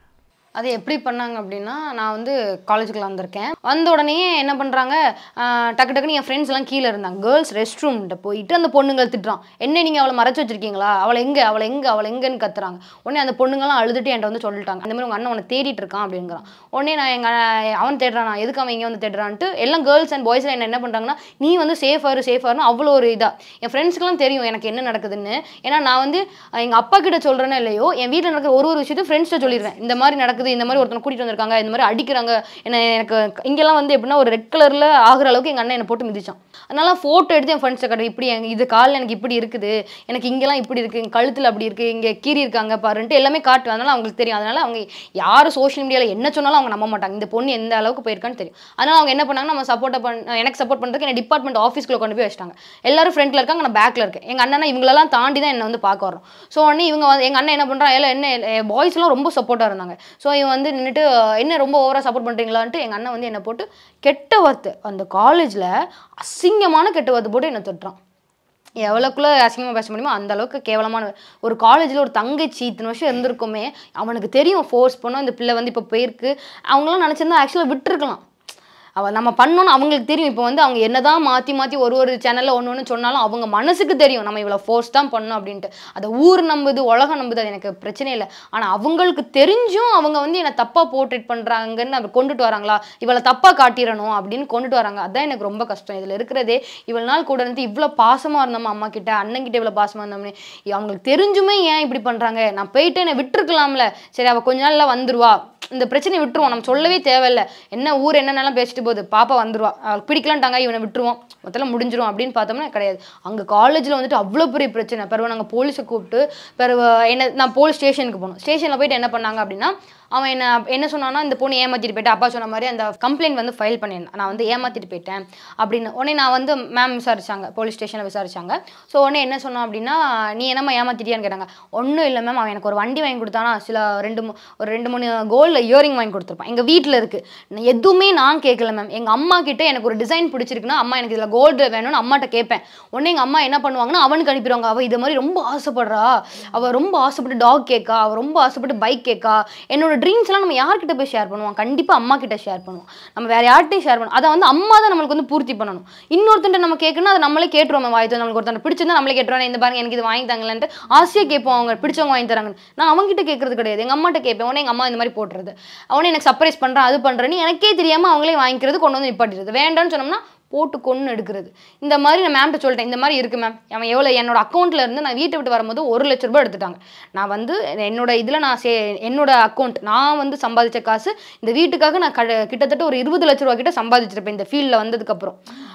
அது எப்படி பண்ணாங்க அப்படின்னா நான் வந்து காலேஜுக்குள்ள வந்திருக்கேன் வந்த உடனே என்ன பண்ணுறாங்க டக்கு டக்குன்னு என் ஃப்ரெண்ட்ஸ் எல்லாம் கீழே இருந்தாங்க கேர்ள்ஸ் ரெஸ்ட் ரூம்கிட்ட போயிட்டு அந்த பொண்ணுங்களை திட்டுறான் என்ன நீங்கள் அவளை மறைச்சு வச்சிருக்கீங்களா அவளை எங்கே அவளை எங்கே அவளை எங்கன்னு கத்துறாங்க உடனே அந்த பொண்ணுங்கலாம் அழுதுட்டு என்கிட்ட வந்து சொல்லிட்டாங்க அந்த மாதிரி உங்கள் அண்ணன் உன்னை தேடிட்டு இருக்கான் அப்படிங்கிறான் உடனே நான் எங்கள் அவன் தேடுறான் நான் எதுக்கு அவன் இங்கே வந்து தேடுறான்ட்டு எல்லாம் கேர்ள்ஸ் அண்ட் பாய்ஸ் என்ன என்ன பண்ணுறாங்கன்னா நீ வந்து சேஃபாரு சேஃபாருன்னு அவ்வளோ ஒரு இதாக என் ஃப்ரெண்ட்ஸ்க்குலாம் தெரியும் எனக்கு என்ன நடக்குதுன்னு ஏன்னா நான் வந்து எங்கள் அப்பா கிட்ட சொல்கிறேனோ இல்லையோ என் வீட்டில் நடக்கிற ஒரு ஒரு விஷயத்தையும் ஃப்ரெண்ட்ஸ்கிட்ட சொல்லிடுவேன் இந்த மாதிரி நடக்குது இந்த மாதிரி ஒருத்தனை கூட்டிட்டு வந்திருக்காங்க இந்த மாதிரி அடிக்கிறாங்க என்ன எனக்கு இங்கெல்லாம் வந்து எப்படின்னா ஒரு ரெட் கலரில் ஆகுற அளவுக்கு எங்கள் அண்ணன் என்னை போட்டு மிதிச்சான் அதனால ஃபோட்டோ எடுத்து என் ஃப்ரெண்ட்ஸை காட்டு இப்படி எனக்கு இது காலில் எனக்கு இப்படி இருக்குது எனக்கு இங்கெல்லாம் இப்படி இருக்குது எங்கள் கழுத்தில் அப்படி இருக்குது இங்கே கீறி இருக்காங்க பாருன்ட்டு எல்லாமே காட்டுவேன் அதனால அவங்களுக்கு தெரியும் அதனால அவங்க யார் சோஷியல் மீடியாவில் என்ன சொன்னாலும் அவங்க நம்ப மாட்டாங்க இந்த பொண்ணு எந்த அளவுக்கு போயிருக்கான்னு தெரியும் அதனால அவங்க என்ன பண்ணாங்க நம்ம சப்போர்ட் பண்ண எனக்கு சப்போர்ட் பண்ணுறதுக்கு என்ன டிபார்ட்மெண்ட் ஆஃபீஸ்க்குள்ள கொண்டு போய் வச்சிட்டாங்க எல்லாரும் ஃப்ரண்ட்ல இருக்காங்க நான் பேக்ல இருக்கேன் எங்க அண்ணனா இவங்களெல்லாம் தாண்டி தான் என்ன வந்து பார்க்க வரோம் ஸோ உடனே இவங்க வந்து எங்க அண்ணன் என்ன பண்றான் எல்லாம் என்ன பாய்ஸ்லாம் ரொம்ப சப்போர்ட்டாக இருந்தாங்க ஸோ இவன் வந்து நின்றுட்டு என்ன ரொம்ப ஓவரா சப்போர்ட் பண்றீங்களான்ட்டு எங்க அண்ணன் வந்து என்ன போட்டு கெட்ட வார்த்தை அந்த காலேஜ்ல அசிங்கமான கெட்ட வார்த்தை போட்டு என்ன திட்டுறான் எவ்வளோக்குள்ள அசிங்கமாக பேச முடியுமோ அந்த அளவுக்கு கேவலமான ஒரு காலேஜில் ஒரு தங்கச்சி இத்தனை வருஷம் இருந்திருக்குமே அவனுக்கு தெரியும் ஃபோர்ஸ் பண்ணோம் இந்த பிள்ளை வந்து இப்போ போயிருக்கு அவங்களாம் நினச்சிருந்தா ஆக்சுவலாக விட்டுருக்கலாம் அவ நம்ம பண்ணோன்னு அவங்களுக்கு தெரியும் இப்போ வந்து அவங்க என்னதான் மாற்றி மாற்றி ஒரு ஒரு சேனலில் ஒன்று ஒன்று சொன்னாலும் அவங்க மனசுக்கு தெரியும் நம்ம இவ்வளோ ஃபோர்ஸ் தான் பண்ணோம் அப்படின்ட்டு அதை ஊர் நம்புது உலகம் நம்புது அது எனக்கு பிரச்சனை இல்லை ஆனால் அவங்களுக்கு தெரிஞ்சும் அவங்க வந்து என்னை தப்பாக போர்ட்ரேட் பண்ணுறாங்கன்னு அப்படி கொண்டுட்டு வராங்களா இவளை தப்பாக காட்டிடணும் அப்படின்னு கொண்டுட்டு வராங்க அதான் எனக்கு ரொம்ப கஷ்டம் இதில் இருக்கிறதே இவ்வளோ நாள் கூட இருந்து இவ்வளோ பாசமாக இருந்தோம் அம்மா கிட்ட அண்ணன் கிட்ட இவ்வளோ பாசமாக இருந்தோம்னு இ- அவங்களுக்கு தெரிஞ்சுமே ஏன் இப்படி பண்ணுறாங்க நான் போயிட்டு என்னை விட்டுருக்கலாம்ல சரி அவள் கொஞ்ச நாள்ல வந்துருவா இந்த பிரச்சனையை விட்டுருவோம் நம்ம சொல்லவே தேவையில்ல என்ன ஊர் என்னென்னலாம் பேசிட்டு போகுது பாப்பா வந்துருவா அவளுக்கு பிடிக்கலான்ட்டாங்க இவனை விட்டுருவோம் மொத்தம் முடிஞ்சிரும் அப்படின்னு பார்த்தோம்னா கிடையாது அங்கே காலேஜில் வந்துட்டு அவ்வளோ பெரிய பிரச்சனை பிறகு நாங்கள் போலீஸை கூப்பிட்டு பிறகு என்ன நான் போலீஸ் ஸ்டேஷனுக்கு போனோம் ஸ்டேஷனில் போயிட்டு என்ன பண்ணாங்க அப்படின்னா அவன் என்ன என்ன சொன்னான்னா இந்த பொண்ணு ஏமாத்திட்டு போயிட்டா அப்பா சொன்ன மாதிரி அந்த கம்ப்ளைண்ட் வந்து ஃபைல் பண்ணியிருந்தேன் நான் வந்து ஏமாத்திட்டு போயிட்டேன் அப்படின்னு உடனே நான் வந்து மேம் விசாரிச்சாங்க போலீஸ் ஸ்டேஷனில் விசாரிச்சாங்க ஸோ உடனே என்ன சொன்னோம் அப்படின்னா நீ என்னம்மா ஏமாத்திட்டியான்னு கேட்டாங்க ஒன்றும் இல்லை மேம் அவன் எனக்கு ஒரு வண்டி வாங்கி கொடுத்தானா சில ரெண்டு மூ- ஒரு ரெண்டு மூணு கோல்டில் இயரிங் வாங்கி கொடுத்துருப்பான் எங்கள் வீட்டில் இருக்குது எதுவுமே நான் கேட்கல மேம் எங்கள் அம்மா கிட்ட எனக்கு ஒரு டிசைன் பிடிச்சிருக்குன்னா அம்மா எனக்கு இதில் கோல்டு வேணும்னு அம்மாட்ட கேட்பேன் உடனே எங்கள் அம்மா என்ன பண்ணுவாங்கன்னா அவனுக்கு அனுப்பிடுவாங்க அவள் இது மாதிரி ரொம்ப ஆசைப்படுறா அவள் ரொம்ப ஆசைப்பட்டு டாக் கேட்கா அவள் ரொம்ப ஆசைப்பட்டு பைக் கேட்கா என்னோட ட்ரீம்ஸ்லாம் நம்ம யார்கிட்ட போய் ஷேர் பண்ணுவோம் கண்டிப்பாக அம்மா கிட்ட ஷேர் பண்ணுவோம் நம்ம வேற யார்கிட்டையும் ஷேர் பண்ணுவோம் அதை வந்து அம்மா தான் நம்மளுக்கு வந்து பூர்த்தி பண்ணணும் இன்னொருத்தன்ட்ட நம்ம கேட்கணும் அதை நம்மளே கேட்டுருவோம் வாய்த்து நம்மளுக்கு ஒருத்தன் பிடிச்சிருந்தா நம்மளே கேட்டுருவோம் இந்த பாருங்க எனக்கு இது வாங்கி தாங்களேன்ட்டு ஆசையாக கேட்போம் அவங்க பிடிச்சவங்க வாங்கி தராங்கன்னு நான் அவங்ககிட்ட கேட்கறது கிடையாது எங்கள் அம்மாட்ட கேட்பேன் உடனே எங்கள் அம்மா இந்த மாதிரி போட்டுறது அவனே எனக்கு சர்ப்ரைஸ் பண்ணுறான் அது பண்ணுறேன்னு எனக்கே தெரியாமல் அவங்களே வாங்கிக்கிறது கொண்டு வந்து நிப்பாட்டிடுறது வேண்டாம்னு சொன்னோம்னா போட்டு கொன்று எடுக்கிறது இந்த மாதிரி நான் மேம்கிட்ட சொல்லிட்டேன் இந்த மாதிரி இருக்கு மேம் அவன் எவ்வளோ என்னோட அக்கௌண்ட்ல இருந்து நான் வீட்டை விட்டு வரும்போது ஒரு லட்ச ரூபாய் எடுத்துட்டாங்க நான் வந்து என்னோட இதில் நான் சே என்னோட அக்கௌண்ட் நான் வந்து சம்பாதிச்ச காசு இந்த வீட்டுக்காக நான் கட- கிட்டத்தட்ட ஒரு இருபது லட்ச ரூபா கிட்ட சம்பாதிச்சிருப்பேன் இந்த ஃபீல்டில் வந்ததுக்கப்புறம்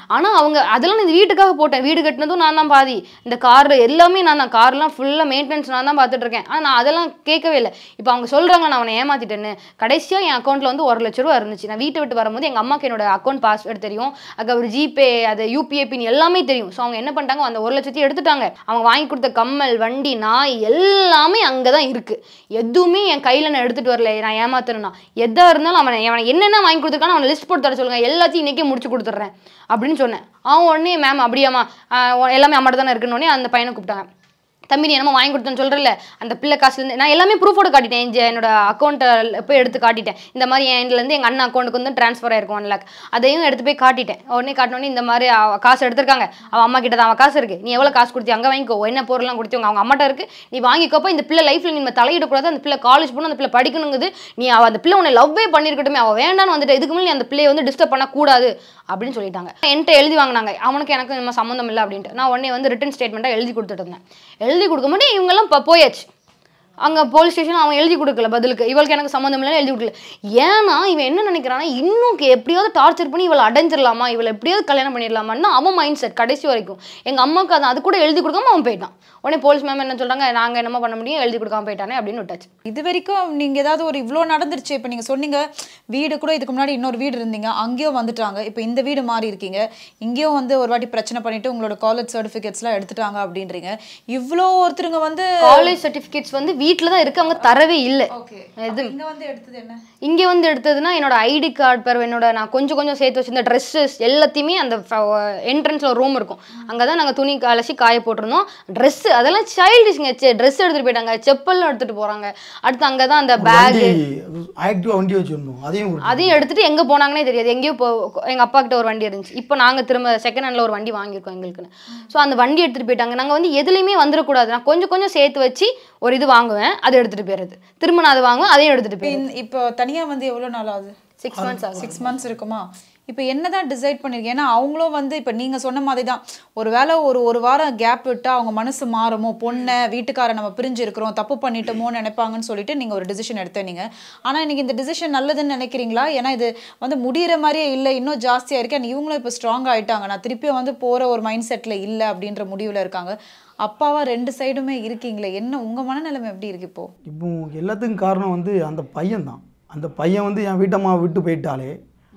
ஆனால் அவங்க அதெல்லாம் நான் இந்த வீட்டுக்காக போட்டேன் வீடு கட்டினதும் நான் தான் பாதி இந்த கார் எல்லாமே நான் தான் கார்லாம் ஃபுல்லாக மெயின்டெனன்ஸ் நான் தான் பார்த்துட்டு இருக்கேன் ஆனால் நான் அதெல்லாம் கேட்கவே இல்லை இப்போ அவங்க சொல்கிறாங்க நான் அவனை ஏமாத்திட்டேன்னு கடைசியாக என் அக்கௌண்ட்டில் வந்து ஒரு லட்ச ரூபா இருந்துச்சு நான் வீட்டை விட்டு வரும்போது எங்கள் அம்மாக்கு என்னோட அக்கௌண்ட் பாஸ்வேர்டு தெரியும் அதுக்கு ஒரு ஜிபே அது யூபிஐ பின் எல்லாமே தெரியும் ஸோ அவங்க என்ன பண்ணிட்டாங்க அந்த ஒரு லட்சத்தையும் எடுத்துட்டாங்க அவங்க வாங்கி கொடுத்த கம்மல் வண்டி நாய் எல்லாமே அங்கே தான் இருக்குது எதுவுமே என் கையில் நான் எடுத்துகிட்டு வரல நான் ஏமாத்துறேன்னா எதாக இருந்தாலும் அவனை அவனை என்னென்ன வாங்கி கொடுத்துருக்கானோ அவனை லிஸ்ட் போட்டு தர சொல்லுங்க எல்லாத்தையும் இன்றைக்கே முடிச்சு கொடுத்துட்றேன் அப்படின்னு சொன்னேன் அவன் உடனே மேம் அப்படியாம்மா ஆஹ் உ- எல்லாமே அம்மாட்ட தானே இருக்குன்னு உடனே அந்த பையனை கூப்பிட்டாங்க தம்பி நீ என்னமோ வாங்கி கொடுத்தேன்னு சொல்கிறல அந்த பிள்ளை காசுலேருந்து நான் எல்லாமே ப்ரூஃபோட காட்டிட்டேன் இந்த என்னோட அக்கௌண்ட்டை போய் எடுத்து காட்டிட்டேன் இந்த மாதிரி என் எண்ட்லேருந்து எங்கள் அண்ணன் அக்கௌண்ட்டுக்கு வந்து ட்ரான்ஸ்ஃபர் ஆயிருக்கும் ஒன் லேக் அதையும் எடுத்து போய் காட்டிட்டேன் உடனே காட்டினோடனே இந்த மாதிரி அவ காசு எடுத்திருக்காங்க அவள் அம்மா கிட்ட தான் அவள் காசு இருக்குது நீ எவ்வளோ காசு கொடுத்தி அங்கே வாங்கிக்கோ என்ன பொருள்லாம் கொடுத்தி அவங்க அம்மாட்ட இருக்குது நீ வாங்கிக்கோப்போ இந்த பிள்ளை லைஃப்பில் நீ தலையிடக்கூடாது அந்த பிள்ளை காலேஜ் போகணும் அந்த பிள்ளை படிக்கணுங்குது நீ அவ அந்த பிள்ளை உன்னை லவ்வே பண்ணியிருக்கட்டுமே அவள் வேண்டான்னு வந்துட்டு இதுக்கு மேலே நீ அந்த பிள்ளையை வந்து டிஸ்டர்ப் பண்ணக்கூடாது அப்படின்னு சொல்லிட்டாங்க என்கிட்ட எழுதி வாங்கினாங்க அவனுக்கு எனக்கு நம்ம சம்மந்தம் இல்லை அப்படின்ட்டு நான் உடனே வந்து ரிட்டன் ஸ்டேட்மெண்ட்டாக எழுதி கொடுத்துட்டு இருந்தேன் எழுதி கொடுக்கும்போது இவங்கெல்லாம் இப்போ போயாச்சு அங்கே போலீஸ் ஸ்டேஷன் அவன் எழுதி கொடுக்கல பதிலுக்கு இவளுக்கு எனக்கு சம்மந்தம் இல்லைன்னு எழுதி கொடுக்கல ஏன்னா இவன் என்ன நினைக்கிறான்னா இன்னும் கே- எப்படியாவது டார்ச்சர் பண்ணி இவளை அடைஞ்சிடலாமா இவளை எப்படியாவது கல்யாணம் பண்ணிடலாமான்னு அவன் மைண்ட் செட் கடைசி வரைக்கும் எங்கள் அம்மாவுக்கு அது அது கூட எழுதி கொடுக்காம அவன் போயிட்டான் உடனே போலீஸ் மேம் என்ன சொல்கிறாங்க நாங்கள் என்னமோ பண்ண முடியும் எழுதி கொடுக்காம போயிட்டானே அப்படின்னு விட்டாச்சு இது வரைக்கும் நீங்க ஏதாவது ஒரு இவ்வளோ நடந்துருச்சு இப்போ நீங்க சொன்னீங்க வீடு கூட இதுக்கு முன்னாடி இன்னொரு வீடு இருந்தீங்க அங்கேயும் வந்துட்டாங்க இப்போ இந்த வீடு மாறி இருக்கீங்க இங்கேயும் வந்து ஒரு வாட்டி பிரச்சனை பண்ணிட்டு உங்களோட காலேஜ் சர்டிஃபிகேட்ஸ்லாம் எடுத்துட்டாங்க அப்படின்றீங்க இவ்வளோ ஒருத்தருங்க வந்து காலேஜ் சர்டிஃபிகேட்ஸ் வந்து வீட்டில் தான் இருக்கு அவங்க தரவே இல்லை ஓகே எது இங்க வந்து எடுத்தது என்ன இங்கே வந்து எடுத்ததுன்னா என்னோட ஐடி கார்டு பேர் என்னோட நான் கொஞ்சம் கொஞ்சம் சேர்த்து வச்சிருந்த ட்ரெஸ்ஸஸ் எல்லாத்தையுமே அந்த என்ட்ரன்ஸில் ஒரு ரூம் இருக்கும் அங்கே தான் நாங்கள் துணி அலசி காய போட்டிருந்தோம் ட்ரெஸ்ஸு அதெல்லாம் சைல்டிஷ்ங்க ட்ரெஸ் எடுத்துகிட்டு போயிட்டாங்க செப்பல்லாம் எடுத்துகிட்டு போகிறாங்க அடுத்து அங்கே தான் அந்த பேக் வண்டி ஆக்டிவாக வண்டி வச்சுருந்தோம் அதையும் கொடுத்து அதையும் எடுத்துட்டு எங்கே போனாங்கன்னே தெரியாது எங்கேயோ போ எங்கள் அப்பா கிட்ட ஒரு வண்டி இருந்துச்சு இப்போ நாங்கள் திரும்ப செகண்ட் ஹேண்டில் ஒரு வண்டி வாங்கியிருக்கோம் எங்களுக்குன்னு ஸோ அந்த வண்டி எடுத்துகிட்டு போயிட்டாங்க நாங்கள் வந்து எதுலேயுமே வந்துடக்கூடாது நான் கொஞ்சம் கொஞ்சம் சேர்த்து வச்சு ஒரு இது வாங்குவேன் அதை எடுத்துகிட்டு போயிடுறது திரும்ப நான் அதை வாங்குவேன் அதையும் எடுத்துகிட்டு இப்போ போயிடுறது இந்த- இப்போ தனியா வந்து எவ்வளோ நாள் ஆகுது சிக்ஸ் மந்த்ஸ் ஆகும் சிக்ஸ் மந்த்ஸ் இருக்குமா இப்போ என்னதான் டிசைட் பண்ணிருக்கீங்க ஏன்னா அவங்களும் வந்து இப்போ நீங்க சொன்ன மாதிரி தான் ஒரு வேளை ஒரு ஒரு வாரம் கேப் விட்டா அவங்க மனசு மாறுமோ பொண்ணை வீட்டுக்கார நம்ம பிரிஞ்சு இருக்கிறோம் தப்பு பண்ணிட்டோமோன்னு நினைப்பாங்கன்னு சொல்லிட்டு நீங்க ஒரு டிசிஷன் எடுத்தீங்க ஆனா இன்னைக்கு இந்த டிசிஷன் நல்லதுன்னு நினைக்கிறீங்களா ஏன்னா இது வந்து முடியிற மாதிரியே இல்லை இன்னும் ஜாஸ்தியா இருக்கு and இவங்களும் இப்போ ஸ்ட்ராங் ஆயிட்டாங்க நான் திருப்பியும் வந்து போற ஒரு மைண்ட் செட்ல இல்லை அப்படின்ற முடிவுல இருக்காங்க அப்பாவா ரெண்டு சைடுமே இருக்கீங்களே என்ன உங்க மனநிலைமை எப்படி இருக்கு இப்போ இப்போ எல்லாத்துக்கும் காரணம் வந்து அந்த பையன் தான் அந்த பையன் வந்து என் வீட்டம்மா விட்டு போயிட்டாலே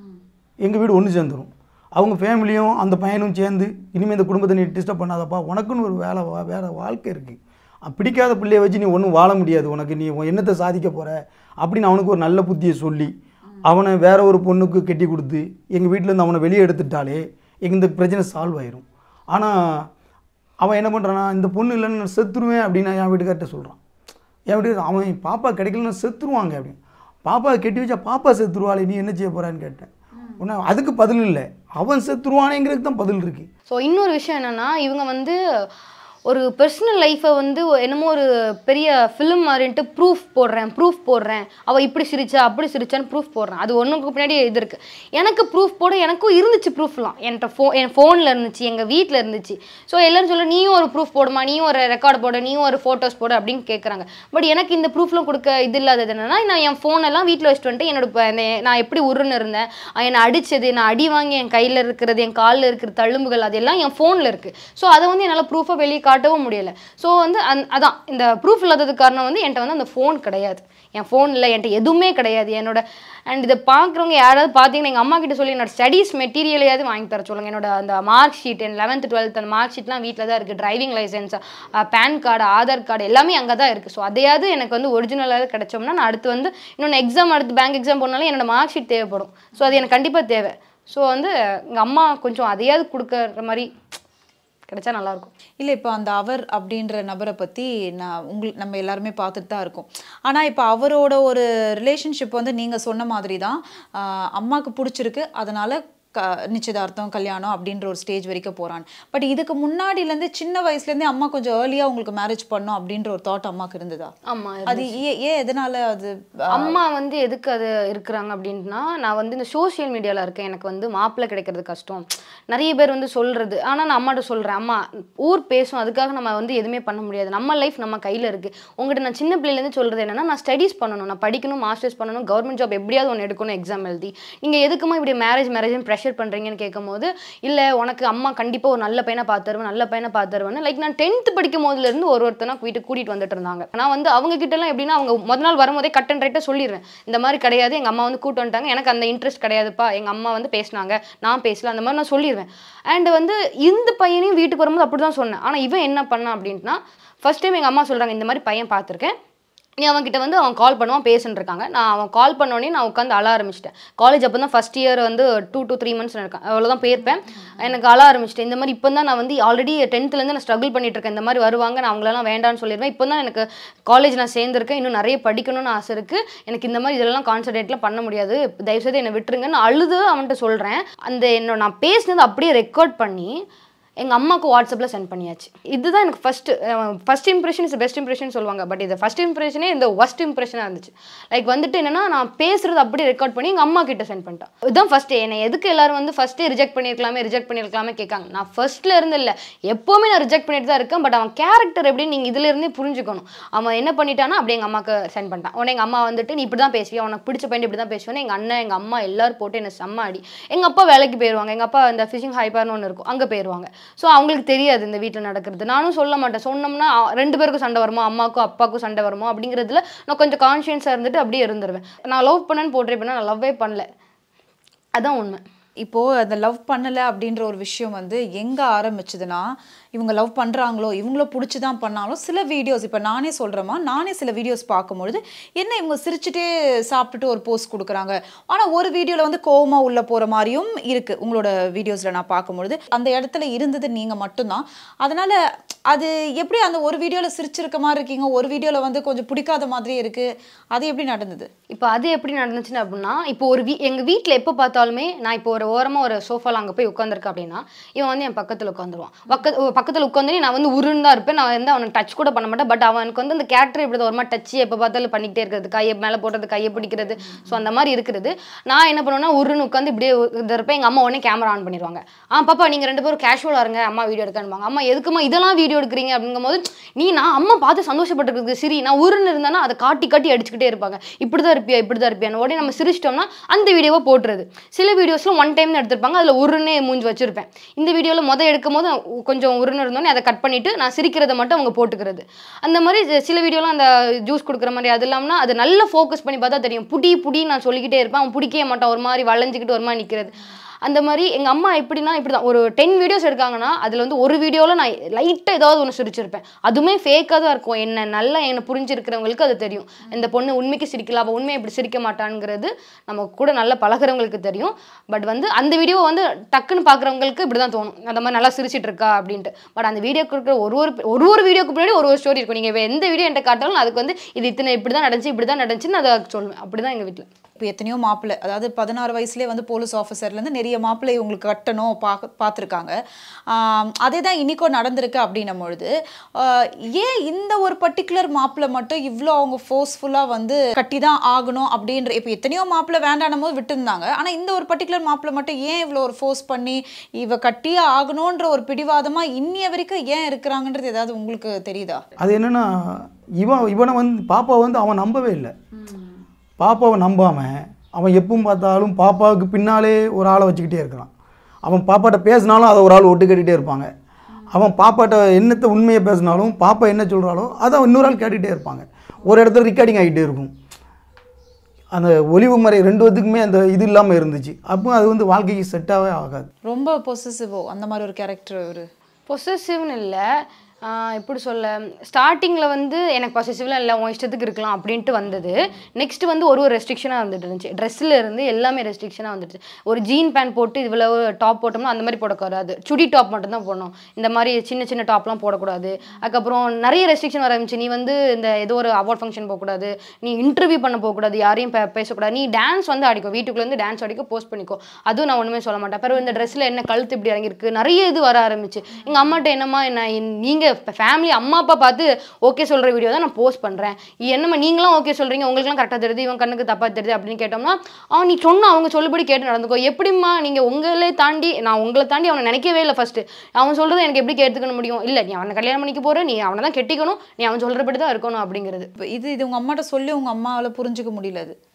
எங்கள் வீடு ஒன்று சேர்ந்துரும் அவங்க ஃபேமிலியும் அந்த பையனும் சேர்ந்து இனிமேல் இந்த குடும்பத்தை நீ டிஸ்டர்ப் பண்ணாதப்பா உனக்குன்னு ஒரு வேலை வா வேறு வாழ்க்கை இருக்குது பிடிக்காத பிள்ளைய வச்சு நீ ஒன்றும் வாழ முடியாது உனக்கு நீ உன் என்னத்தை சாதிக்க போகிற அப்படின்னு அவனுக்கு ஒரு நல்ல புத்தியை சொல்லி அவனை வேற ஒரு பொண்ணுக்கு கட்டி கொடுத்து எங்கள் வீட்டிலேருந்து அவனை வெளியே எடுத்துட்டாலே எங்க இந்த பிரச்சனை சால்வ் ஆயிரும் ஆனால் அவன் என்ன பண்ணுறான்னா இந்த பொண்ணு இல்லைன்னு நான் செத்துருவேன் அப்படின்னு என் வீட்டுக்கார்ட்ட சொல்கிறான் என் வீட்டுக்கு அவன் பாப்பா கிடைக்கலன்னா செத்துருவாங்க அப்படின்னு பாப்பா கெட்டி வச்சா பாப்பா செத்துருவாளே நீ என்ன செய்ய போறான்னு கேட்டேன் உடனே அதுக்கு பதில் இல்லை அவன் செத்துருவானேங்கிறதுக்கு தான் பதில் இருக்குது ஸோ இன்னொரு விஷயம் என்னன்னா இவங்க வந்து ஒரு பர்சனல் லைஃப்பை வந்து என்னமோ ஒரு பெரிய ஃபிலிம் மாதிரின்ட்டு ப்ரூஃப் போடுறேன் ப்ரூஃப் போடுறேன் அவள் இப்படி சிரிச்சா அப்படி சிரிச்சான்னு ப்ரூஃப் போடுறேன் அது ஒன்றுக்கு பின்னாடி இது இருக்குது எனக்கு ப்ரூஃப் போட எனக்கும் இருந்துச்சு ப்ரூஃப்லாம் என்கிட்ட ஃபோ என் ஃபோனில் இருந்துச்சு எங்கள் வீட்டில் இருந்துச்சு ஸோ எல்லாரும் சொல்ல நீயும் ஒரு ப்ரூஃப் போடுமா நீயும் ஒரு ரெக்கார்டு போடு நீயும் ஒரு ஃபோட்டோஸ் போடு அப்படின்னு கேட்குறாங்க பட் எனக்கு இந்த ப்ரூஃப்லாம் கொடுக்க இது இல்லாதது என்னன்னா நான் என் ஃபோனெல்லாம் வீட்டில் வச்சுட்டு வந்துட்டு என்னோட இப்ப இந்த- நான் எப்படி உருன்னு இருந்தேன் அஹ் என்னை அடிச்சது நான் அடி வாங்கி என் கையில் இருக்கிறது என் காலில் இருக்கிற தழும்புகள் அதெல்லாம் என் ஃபோனில் இருக்குது ஸோ அதை வந்து என்னால் ப்ரூஃபாக வெளியே காட்டவும் முடியல ஸோ வந்து அந் அதான் இந்த ப்ரூஃப் இல்லாததுக்கு காரணம் வந்து என்கிட்ட வந்து அந்த ஃபோன் கிடையாது என் ஃபோன் இல்லை என்கிட்ட எதுவுமே கிடையாது என்னோட அண்ட் இதை பார்க்குறவங்க யாராவது பார்த்தீங்கன்னா எங்கள் அம்மா கிட்ட சொல்லி என்னோட ஸ்டடீஸ் மெட்டீரியலையாவது வாங்கி தர சொல்லுங்கள் என்னோட அந்த மார்க் ஷீட் என் லெவன்த் டுவெல்த் அந்த மார்க் ஷீட்லாம் வீட்டில் தான் இருக்குது driving licence PAN card Aadhaar card எல்லாமே அங்கே தான் இருக்குது ஸோ அதையாவது எனக்கு வந்து ஒரிஜினலாக கிடைச்சோம்னா நான் அடுத்து வந்து இன்னொன்று எக்ஸாம் அடுத்து பேங்க் எக்ஸாம் போனாலும் என்னோட மார்க் ஷீட் தேவைப்படும் ஸோ அது எனக்கு கண்டிப்பாக தேவை ஸோ வந்து எங்கள் அம்மா கொஞ்சம் அதையாவது கொடுக்குற மாதிரி கிடைச்சா நல்லாயிருக்கும் இல்லை இப்போ அந்த அவர் அப்படின்ற நபரை பற்றி நான் உங்களுக்கு நம்ம எல்லாருமே பார்த்துட்டு தான் இருக்கோம் ஆனால் இப்போ அவரோட ஒரு ரிலேஷன்ஷிப் வந்து நீங்கள் சொன்ன மாதிரி தான் ஆஹ் அம்மாவுக்கு பிடிச்சிருக்கு அதனால க நிச்சயதார்த்தம் கல்யாணம் அப்படின்ற ஒரு ஸ்டேஜ் வரைக்கும் போகிறான் பட் இதுக்கு முன்னாடிலேருந்து சின்ன வயசுலேருந்தே அம்மா கொஞ்சம் ஏர்லியாக உங்களுக்கு மேரேஜ் பண்ணோம் அப்படின்ற ஒரு தாட் அம்மாவுக்கு இருந்ததா ஆமாம் அது ஏன் ஏன் எதனால அது அம்மா வந்து எதுக்கு அது இருக்கிறாங்க அப்படின்னா நான் வந்து இந்த சோஷியல் மீடியாவில் இருக்கேன் எனக்கு வந்து மாப்பிள்ளை கிடைக்கிறது கஷ்டம் நிறைய பேர் வந்து சொல்கிறது ஆனால் நான் அம்மாட்ட சொல்கிறேன் அம்மா ஊர் பேசும் அதுக்காக நம்ம வந்து எதுவுமே பண்ண முடியாது நம்ம லைஃப் நம்ம கையில் இருக்குது உங்கள்கிட்ட நான் சின்ன பிள்ளைலேருந்து சொல்கிறது என்னன்னா நான் ஸ்டடீஸ் பண்ணணும் நான் படிக்கணும் மாஸ்டர்ஸ் பண்ணணும் கவர்மெண்ட் ஜாப் எப்படியாவது ஒன்று எடுக்கணும் எக்ஸாம் எழுதி நீங்கள் எதுக்குமா இப்படி மேரேஜ் மேரேஜ் ப்ரெஷர் டார்ச்சர் பண்ணுறீங்கன்னு கேட்கும்போது இல்லை உனக்கு அம்மா கண்டிப்பாக ஒரு நல்ல பையனை பார்த்துருவேன் நல்ல பையனை பார்த்துருவேன்னு லைக் நான் டென்த்து படிக்கும் போதுலேருந்து ஒரு ஒருத்தனா வீட்டுக்கு கூட்டிகிட்டு வந்துட்டு இருந்தாங்க நான் வந்து அவங்க கிட்டலாம் எப்படின்னா அவங்க முத நாள் வரும்போதே கட் அண்ட் ரைட்டாக சொல்லிடுவேன் இந்த மாதிரி கிடையாது எங்கள் அம்மா வந்து கூட்டு வந்துட்டாங்க எனக்கு அந்த இன்ட்ரெஸ்ட் கிடையாதுப்பா எங்கள் அம்மா வந்து பேசினாங்க நான் பேசல அந்த மாதிரி நான் சொல்லிடுவேன் அண்ட் வந்து இந்த பையனையும் வீட்டுக்கு வரும்போது அப்படி தான் சொன்னேன் ஆனால் இவன் என்ன பண்ணான் அப்படின்ட்டுனா ஃபர்ஸ்ட் டைம் எங்கள் அம்மா சொல்கிறாங்க இந்த மாதிரி பையன் பார்த்துருக்கேன் நீ அவன்கிட்ட வந்து அவன் கால் பண்ணுவான் பேசுன்னு இருக்காங்க நான் அவன் கால் பண்ணோடனே நான் உட்காந்து அழ ஆரம்பிச்சிட்டேன் காலேஜ் அப்போ தான் ஃபஸ்ட் இயர் வந்து டூ to த்ரீ மந்த்ஸ் இருக்கேன் அவ்வளோதான் போயிருப்பேன் எனக்கு அழ ஆரம்பிச்சிட்டேன் இந்த மாதிரி இப்போ தான் நான் வந்து ஆல்ரெடி டென்த்துலேருந்து நான் ஸ்ட்ரகிள் பண்ணிட்டு இருக்கேன் இந்த மாதிரி வருவாங்க நான் அவங்களெல்லாம் வேண்டாம்னு சொல்லிடுவேன் இப்போ தான் எனக்கு காலேஜ் நான் சேர்ந்துருக்கேன் இன்னும் நிறைய படிக்கணும்னு ஆசை இருக்குது எனக்கு இந்த மாதிரி இதெல்லாம் கான்சன்ட்ரேட்லாம் பண்ண முடியாது தயவுசெய்து என்னை விட்டுருங்கன்னு அழுது அவன்கிட்ட சொல்கிறேன் அந்த என்னோட நான் பேசினது அப்படியே ரெக்கார்ட் பண்ணி எங்கள் அம்மாவுக்கு வாட்ஸ்அப்பில் சென்ட் பண்ணியாச்சு இதுதான் எனக்கு first first impression is best impression சொல்லுவாங்க பட் இது ஃபஸ்ட் இம்ப்ரெஷனே இந்த ஒஸ்ட் இம்ப்ரெஷனாக இருந்துச்சு லைக் வந்துட்டு என்னன்னா நான் பேசுறது அப்படியே ரெக்கார்ட் பண்ணி எங்கள் அம்மா கிட்ட சென்ட் பண்ணிட்டேன் இதுதான் ஃபஸ்ட்டு என்னை எதுக்கு எல்லாரும் வந்து ஃபஸ்ட்டே ரிஜெக்ட் பண்ணியிருக்கலாமே ரிஜெக்ட் பண்ணியிருக்கலாமே கேட்காங்க நான் ஃபர்ஸ்ட்ல இருந்து இல்லை எப்போவுமே நான் ரிஜெக்ட் பண்ணிட்டு தான் இருக்கேன் பட் அவன் கேரக்டர் எப்படின்னு நீங்கள் இதுல இருந்தே புரிஞ்சுக்கணும் அவன் என்ன பண்ணிட்டானா அப்படியே எங்கள் அம்மாவுக்கு சென்ட் பண்ணிட்டான் உடனே எங்கள் அம்மா வந்துட்டு நீ இப்படி தான் பேசுவியா உனக்கு பிடிச்ச பையன் இப்படி தான் பேசுவேன் எங்கள் அண்ணன் எங்கள் அம்மா எல்லாரும் போட்டு என்ன செம்ம அடி எங்கள் அப்பா வேலைக்கு போயிடுவாங்க எங்கள் அப்பா இந்த ஃபிஷிங் ஹைப்பர்னு ஒன்று இருக்கும் அங்கே போயிடுவாங்க ஸோ அவங்களுக்கு தெரியாது இந்த வீட்டில் நடக்கிறது நானும் சொல்ல மாட்டேன் சொன்னோம்னா அ- ரெண்டு பேருக்கும் சண்டை வருமா அம்மாவுக்கும் அப்பாவுக்கும் சண்டை வருமா அப்படிங்கிறதுல நான் கொஞ்சம் கான்ஷியன்ஸாக இருந்துட்டு அப்படியே இருந்துருவேன் நான் லவ் பண்ணேன்னு போட்டிருப்பேன் நான் லவ்வே பண்ணல அதான் உண்மை இப்போ அந்த லவ் பண்ணல அப்படின்ற ஒரு விஷயம் வந்து எங்க ஆரம்பிச்சதுன்னா இவங்க லவ் பண்றாங்களோ இவங்கள பிடிச்சி தான் பண்ணாலும் சில வீடியோஸ் இப்போ நானே சொல்றேமா நானே சில வீடியோஸ் பார்க்கும்பொழுது என்ன இவங்க சிரிச்சுட்டே சாப்பிட்டுட்டு ஒரு போஸ்ட் கொடுக்குறாங்க ஆனா ஒரு வீடியோல வந்து கோவமா உள்ள போற மாதிரியும் இருக்கு உங்களோட வீடியோஸ்ல நான் பார்க்கும்பொழுது அந்த இடத்துல இருந்தது நீங்க மட்டும்தான் அதனால அது எப்படி அந்த ஒரு வீடியோல சிரிச்சிருக்க மாதிரி இருக்கீங்க ஒரு வீடியோல வந்து கொஞ்சம் பிடிக்காத மாதிரியே இருக்கு அது எப்படி நடந்தது இப்போ அது எப்படி நடந்துச்சுன்னு அப்படின்னா இப்போ ஒரு வீ எங்கள் வீட்டில் எப்போ பார்த்தாலுமே நான் இப்போ ஒரு ஓரமாக ஒரு சோஃபாவில் அங்கே போய் உட்காந்துருக்கேன் அப்படின்னா இவன் வந்து என் பக்கத்தில் உட்காந்துருவான் பக்க பக்கத்தில் உட்காந்து நான் வந்து உருன்னு தான் இருப்பேன் நான் வந்து அவனுக்கு டச் கூட பண்ண மாட்டேன் பட் அவனுக்கு வந்து அந்த கேரக்டர் இப்படி தான் ஒரு மாதிரி டச் எப்போ பார்த்தாலும் பண்ணிக்கிட்டே இருக்கிறது கையை மேலே போடுறது கையை பிடிக்கிறது ஸோ அந்த மாதிரி இருக்கிறது நான் என்ன பண்ணுவேன்னா உருன்னு உட்காந்து இப்படியே இது இருப்பேன் எங்கள் அம்மா உடனே கேமரா ஆன் பண்ணிடுவாங்க ஆ பாப்பா நீங்கள் ரெண்டு பேரும் கேஷுவலாக இருங்க அம்மா வீடியோ எடுக்கணுவாங்க அம்மா எதுக்குமா இதெல்லாம் வீடியோ எடுக்கிறீங்க அப்படிங்கும்போது நீ நான் அம்மா பார்த்து சந்தோஷப்பட்டுருக்கு சரி நான் உருன்னு இருந்தானா அதை காட்டி காட்டி அடிச்சுக்கிட்டே இருப்பாங்க இப்படி தான் இருப்பியா இப்படி தான் இருப்பியா உடனே நம்ம சிரிச்சிட்டோம்னா அந்த வீடியோவை போட்டுறது சில வீடியோஸில் ஒன் டைம் தான் எடுத்திருப்பாங்க அதில் உருன்னே மூஞ்சி வச்சிருப்பேன் இந்த வீடியோவில் மொதல் எடுக்கும் போது கொஞ்சம் உருன்னு இருந்தோன்னே அதை கட் பண்ணிட்டு நான் சிரிக்கிறத மட்டும் அவங்க போட்டுக்கிறது அந்த மாதிரி சி- சில வீடியோலாம் அந்த ஜூஸ் கொடுக்குற மாதிரி அது இல்லாமல் அது நல்லா ஃபோக்கஸ் பண்ணி பார்த்தா தெரியும் புடி புடி நான் சொல்லிக்கிட்டே இருப்பேன் அவன் பிடிக்கவே மாட்டான் ஒரு மாதிரி வளைஞ்சிக்கிட்டு ஒரு மாதிரி நிற்கிறது அந்த மாதிரி எங்கள் அம்மா எப்படின்னா இப்படி தான் ஒரு டென் வீடியோஸ் எடுக்காங்கன்னா அதில் வந்து ஒரு வீடியோவில் நான் லைட்டாக ஏதாவது ஒன்று சிரிச்சிருப்பேன் அதுவுமே ஃபேக்காக தான் இருக்கும் என்ன நல்லா என்னை புரிஞ்சிருக்கிறவங்களுக்கு அது தெரியும் இந்த பொண்ணு உண்மைக்கு சிரிக்கல அவள் உண்மையை இப்படி சிரிக்க மாட்டான்ங்கிறது நம்ம கூட நல்லா பழகுறவங்களுக்கு தெரியும் பட் வந்து அந்த வீடியோ வந்து டக்குன்னு பார்க்குறவங்களுக்கு இப்படி தான் தோணும் அந்த மாதிரி நல்லா சிரிச்சிட்டு இருக்கா அப்படின்ட்டு பட் அந்த வீடியோக்கு இருக்கிற ஒரு ஒரு ஒரு ஒரு வீடியோக்கு முன்னாடி ஒரு ஒரு ஸ்டோரி இருக்கும் நீங்கள் எந்த வீடியோ என்கிட்ட காட்டாலும் அதுக்கு வந்து இது இத்தனை இப்படி தான் நடந்துச்சு இப்படி தான் நடந்துச்சுன்னு அதை சொல்லுவேன் அப்படி தான் எங்கள் வீட்டில் இப்போ எத்தனையோ மாப்பிள்ளை அதாவது பதினாறு வயசுலேயே வந்து போலீஸ் ஆஃபீஸர்லேருந்து நிறைய மாப்பிள்ளை உங்களுக்கு கட்டணும் பார்க்க பார்த்துருக்காங்க அதே தான் இன்றைக்கும் நடந்திருக்கு அப்படின்னும் பொழுது ஆஹ் ஏன் இந்த ஒரு பர்டிகுலர் மாப்பிள்ளை மட்டும் இவ்வளோ அவங்க ஃபோர்ஸ்ஃபுல்லாக வந்து கட்டி தான் ஆகணும் அப்படின்ற இப்போ எத்தனையோ மாப்பிள்ளை வேண்டாம் போது விட்டுருந்தாங்க ஆனால் இந்த ஒரு பர்டிகுலர் மாப்பிள்ளை மட்டும் ஏன் இவ்வளோ ஒரு ஃபோர்ஸ் பண்ணி இவ கட்டியே ஆகணுன்ற ஒரு பிடிவாதமாக இன்னிய வரைக்கும் ஏன் இருக்கிறாங்கன்றது ஏதாவது உங்களுக்கு தெரியுதா அது என்னன்னா இவன் இவனை வந்து பாப்பா வந்து அவன் நம்பவே இல்லை பாப்பாவை நம்பாமல் அவன் எப்பவும் பார்த்தாலும் பாப்பாவுக்கு பின்னாலே ஒரு ஆளை வச்சுக்கிட்டே இருக்கிறான் அவன் பாப்பாட்ட பேசினாலும் அதை ஒரு ஆள் ஒட்டு கேட்டுகிட்டே இருப்பாங்க அவன் பாப்பாட்ட என்னத்தை உண்மையை பேசினாலும் பாப்பா என்ன சொல்கிறாலோ அதை இன்னொரு ஆள் கேட்டுக்கிட்டே இருப்பாங்க ஒரு இடத்துல ரெக்கார்டிங் ஆகிட்டே இருக்கும் அந்த ஒளிவு முறை ரெண்டு பேத்துக்குமே அந்த இது இல்லாமல் இருந்துச்சு அப்போ அது வந்து வாழ்க்கைக்கு செட்டாகவே ஆகாது ரொம்ப பொசசிவோ அந்த மாதிரி ஒரு கேரக்டர் ஒரு பொசசிவ்னு இல்லை எப்படி சொல்ல ஸ்டார்டிங்கில் வந்து எனக்கு பொசசிவ்லாம் இல்லை உன் இஷ்டத்துக்கு இருக்கலாம் அப்படின்ட்டு வந்தது நெக்ஸ்ட் வந்து ஒரு ஒரு ரெஸ்ட்ரிக்ஷனாக வந்துட்டு இருந்துச்சு ட்ரெஸ்ஸில் இருந்து எல்லாமே ரெஸ்ட்ரிக்ஷனாக வந்துட்டு ஒரு ஜீன் பேண்ட் போட்டு இவ்வளோ டாப் போட்டோம்னா அந்த மாதிரி போடக்கூடாது சுடி டாப் மட்டும்தான் போடணும் இந்த மாதிரி சின்ன சின்ன டாப்லாம் போடக்கூடாது அதுக்கப்புறம் நிறைய ரெஸ்ட்ரிக்ஷன் வர ஆரம்பிச்சு நீ வந்து இந்த ஏதோ ஒரு அவார்ட் ஃபங்க்ஷன் போகக்கூடாது நீ இன்டர்வியூ பண்ண போகக்கூடாது யாரையும் பே பேசக்கூடாது நீ டான்ஸ் வந்து ஆடிக்கோ வீட்டுக்குள்ளேருந்து டான்ஸ் ஆடிக்கோ போஸ்ட் பண்ணிக்கோ அதுவும் நான் ஒன்றுமே சொல்ல மாட்டேன் பிறகு இந்த ட்ரெஸ்ஸில் என்ன கழுத்து இப்படி இறங்கியிருக்கு நிறைய இது வர ஆரம்பிச்சு எங்கள் அம்மாட்ட என்னம்மா என்ன நீங்கள் இப்போ ஃபேமிலி அம்மா அப்பா பார்த்து ஓகே சொல்கிற வீடியோ தான் நான் போஸ்ட் பண்ணுறேன் என்னம்மா நீங்களும் ஓகே சொல்கிறீங்க உங்களுக்குலாம் கரெக்டாக தெரியுது இவன் கண்ணுக்கு தப்பாக தெரியுது அப்படின்னு கேட்டோம்னா அவன் நீ சொன்ன அவங்க சொல்லுபடி கேட்டு நடந்துக்கோ எப்படிம்மா நீங்கள் உங்களே தாண்டி நான் உங்களை தாண்டி அவனை நினைக்கவே இல்லை ஃபஸ்ட்டு அவன் சொல்கிறது எனக்கு எப்படி கேட்டுக்க முடியும் இல்லை நீ அவனை கல்யாணம் பண்ணிக்க போகிற நீ அவனை தான் கெட்டிக்கணும் நீ அவன் சொல்கிறபடி தான் இருக்கணும் அப்படிங்கிறது இப்ப இது இது உங்க அம்மாட்ட சொல்லி உங்க அம்மாவால புரிஞ்சுக்க முடியல அது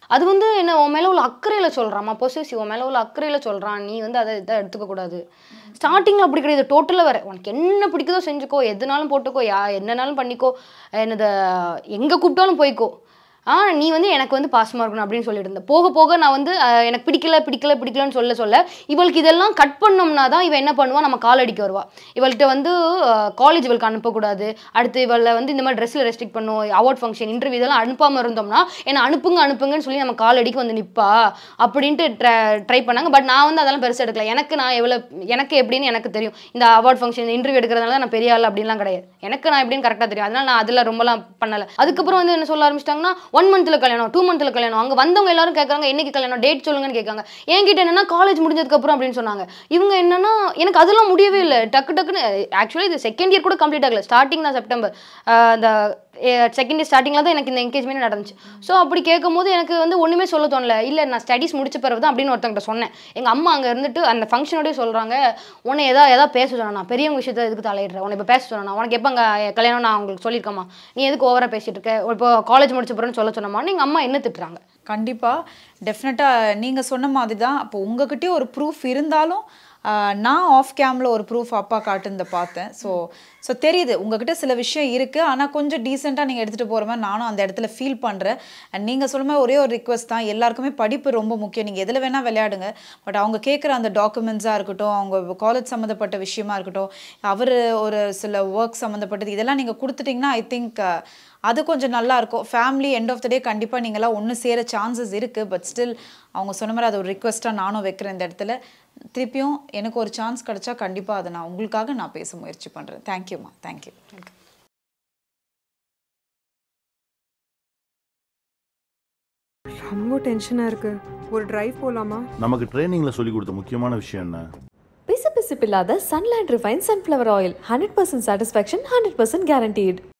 அது வந்து என்ன உன் மேலே உள்ள அக்கறையில் சொல்கிறான் பொசசிவ் உன் மேலே உள்ள அக்கறையில் சொல்கிறான் நீ வந்து அதை இதை எடுத்துக்க கூடாது ஸ்டார்டிங்கில் அப்படி கிடையாது டோட்டலாக வேறு உனக்கு என்ன பிடிக்குதோ செஞ்சுக்கோ எதுனாலும் போட்டுக்கோ யா என்னனாலும் பண்ணிக்கோ என்னது எங்கே கூப்பிட்டாலும் போய்க்கோ ஆ நீ வந்து எனக்கு வந்து பாசமாக இருக்கணும் அப்படின்னு சொல்லிட்டு இருந்தேன் போக போக நான் வந்து அஹ், எனக்கு பிடிக்கல பிடிக்கல பிடிக்கலன்னு சொல்ல சொல்ல இவளுக்கு இதெல்லாம் கட் பண்ணோம்னா தான் இவள் என்ன பண்ணுவா நம்ம கால் அடிக்க வருவா இவள்கிட்ட வந்து காலேஜ் இவளுக்கு அனுப்பக்கூடாது அடுத்து இவளை வந்து இந்த மாதிரி ட்ரெஸ்ஸில் ரெஸ்ட்ரிக்ட் பண்ணும் அவார்ட் ஃபங்க்ஷன் இன்டர்வியூ இதெல்லாம் அனுப்பாமல் இருந்தோம்னா என்ன அனுப்புங்க அனுப்புங்கன்னு சொல்லி நம்ம கால் அடிக்க வந்து நிற்பா அப்படின்ட்டு ட்ரை பண்ணாங்க பட் நான் வந்து அதெல்லாம் பெருசாக எடுக்கல எனக்கு நான் எவ்வளோ எனக்கு எப்படின்னு எனக்கு தெரியும் இந்த அவார்ட் ஃபங்க்ஷன் இந்த இன்டர்வியூ எடுக்கிறதுனால தான் நான் பெரிய ஆள் அப்படின்லாம் கிடையாது எனக்கு நான் எப்படின்னு கரெக்டாக தெரியும் அதனால நான் அதில் ரொம்பலாம் பண்ணலை அதுக்கப்புறம் வந்து என்ன சொல்ல ஆரம்பிச்சிட்டாங்கன்னா ஒன் மந்த்தில் கல்யாணம் டூ மந்த்தில் கல்யாணம் அங்கே வந்தவங்க எல்லாரும் கேட்குறாங்க என்னைக்கு கல்யாணம் டேட் சொல்லுங்கன்னு கேட்காங்க என்கிட்ட என்னன்னா காலேஜ் முடிஞ்சதுக்கப்புறம் அப்படின்னு சொன்னாங்க இவங்க என்னன்னா எனக்கு அதெல்லாம் முடியவே இல்லை டக்கு டக்குன்னு ஆக்சுவலி இது செகண்ட் இயர் கூட கம்ப்ளீட் ஆகல ஸ்டார்டிங் தான் செப்டம்பர் அந்த செகண்ட் இயர் ஸ்டார்டிங்கில் தான் எனக்கு இந்த என்கேஜ்மெண்ட் நடந்துச்சு ஸோ அப்படி கேட்கும்போது எனக்கு வந்து ஒன்றுமே சொல்ல தோணல இல்லை நான் ஸ்டடீஸ் முடிச்ச பிறகு தான் அப்படின்னு ஒருத்தங்கிட்ட சொன்னேன் எங்கள் அம்மா அங்கே இருந்துட்டு அந்த ஃபங்க்ஷனோடய சொல்கிறாங்க உன்னை எதா எதா பேச சொன்னா பெரியவங்க விஷயத்தை எதுக்கு தலையிடுற உன்னை இப்போ பேச சொன்னா உனக்கு எப்போ அங்கே கல்யாணம் நான் உங்களுக்கு சொல்லியிருக்கேம்மா நீ எதுக்கு ஓவராக பேசிட்டு இருக்க இப்போ காலேஜ் முடிச்ச பிறகு சொல்ல சொன்னமான்னு எங்கள் அம்மா என்ன திட்டுறாங்க கண்டிப்பாக டெஃபினட்டாக நீங்கள் சொன்ன மாதிரி தான் அப்போ உங்ககிட்டயே ஒரு ப்ரூஃப் இருந்தாலும் ஆஹ், நான் ஆஃப் கேமில் ஒரு ப்ரூஃப் அப்பா காட்டுனதை பார்த்தேன் ஸோ ஸோ தெரியுது உங்ககிட்ட சில விஷயம் இருக்குது ஆனால் கொஞ்சம் டீசெண்டாக நீங்கள் எடுத்துகிட்டு போகிற மாதிரி நானும் அந்த இடத்துல ஃபீல் பண்ணுறேன் அண்ட் நீங்கள் சொல்ல மாதிரி ஒரே ஒரு ரிக்வஸ்ட் தான் எல்லாருக்குமே படிப்பு ரொம்ப முக்கியம் நீங்கள் எதில் வேணால் விளையாடுங்க பட் அவங்க கேட்குற அந்த டாக்குமெண்ட்ஸாக இருக்கட்டும் அவங்க காலேஜ் சம்மந்தப்பட்ட விஷயமா இருக்கட்டும் அவர் ஒரு சில ஒர்க் சம்மந்தப்பட்டது இதெல்லாம் நீங்கள் கொடுத்துட்டிங்கன்னா ஐ திங்க் அது கொஞ்சம் நல்லா இருக்கும் family end of the day கண்டிப்பாக நீங்களாம் ஒன்று சேர சான்சஸ் இருக்குது பட் ஸ்டில் அவங்க சொன்ன மாதிரி அது ஒரு ரிக்வெஸ்ட்டாக நானும் வைக்கிறேன் இந்த இடத்துல திருப்பியும் எனக்கு ஒரு சான்ஸ் கிடைச்சா கண்டிப்பாக அதை நான் உங்களுக்காக நான் பேச முயற்சி பண்ணுறேன் தேங்க்யூம்மா தேங்க்யூ ரொம்ப டென்ஷனாக இருக்கு ஒரு டிரைவ் போகலாமா நமக்கு ட்ரைனிங்கில் சொல்லி கொடுத்த முக்கியமான விஷயம் என்ன பிசுபிசுப்பில்லாத Sunland refine sunflower oil hundred percent satisfaction hundred percent guaranteed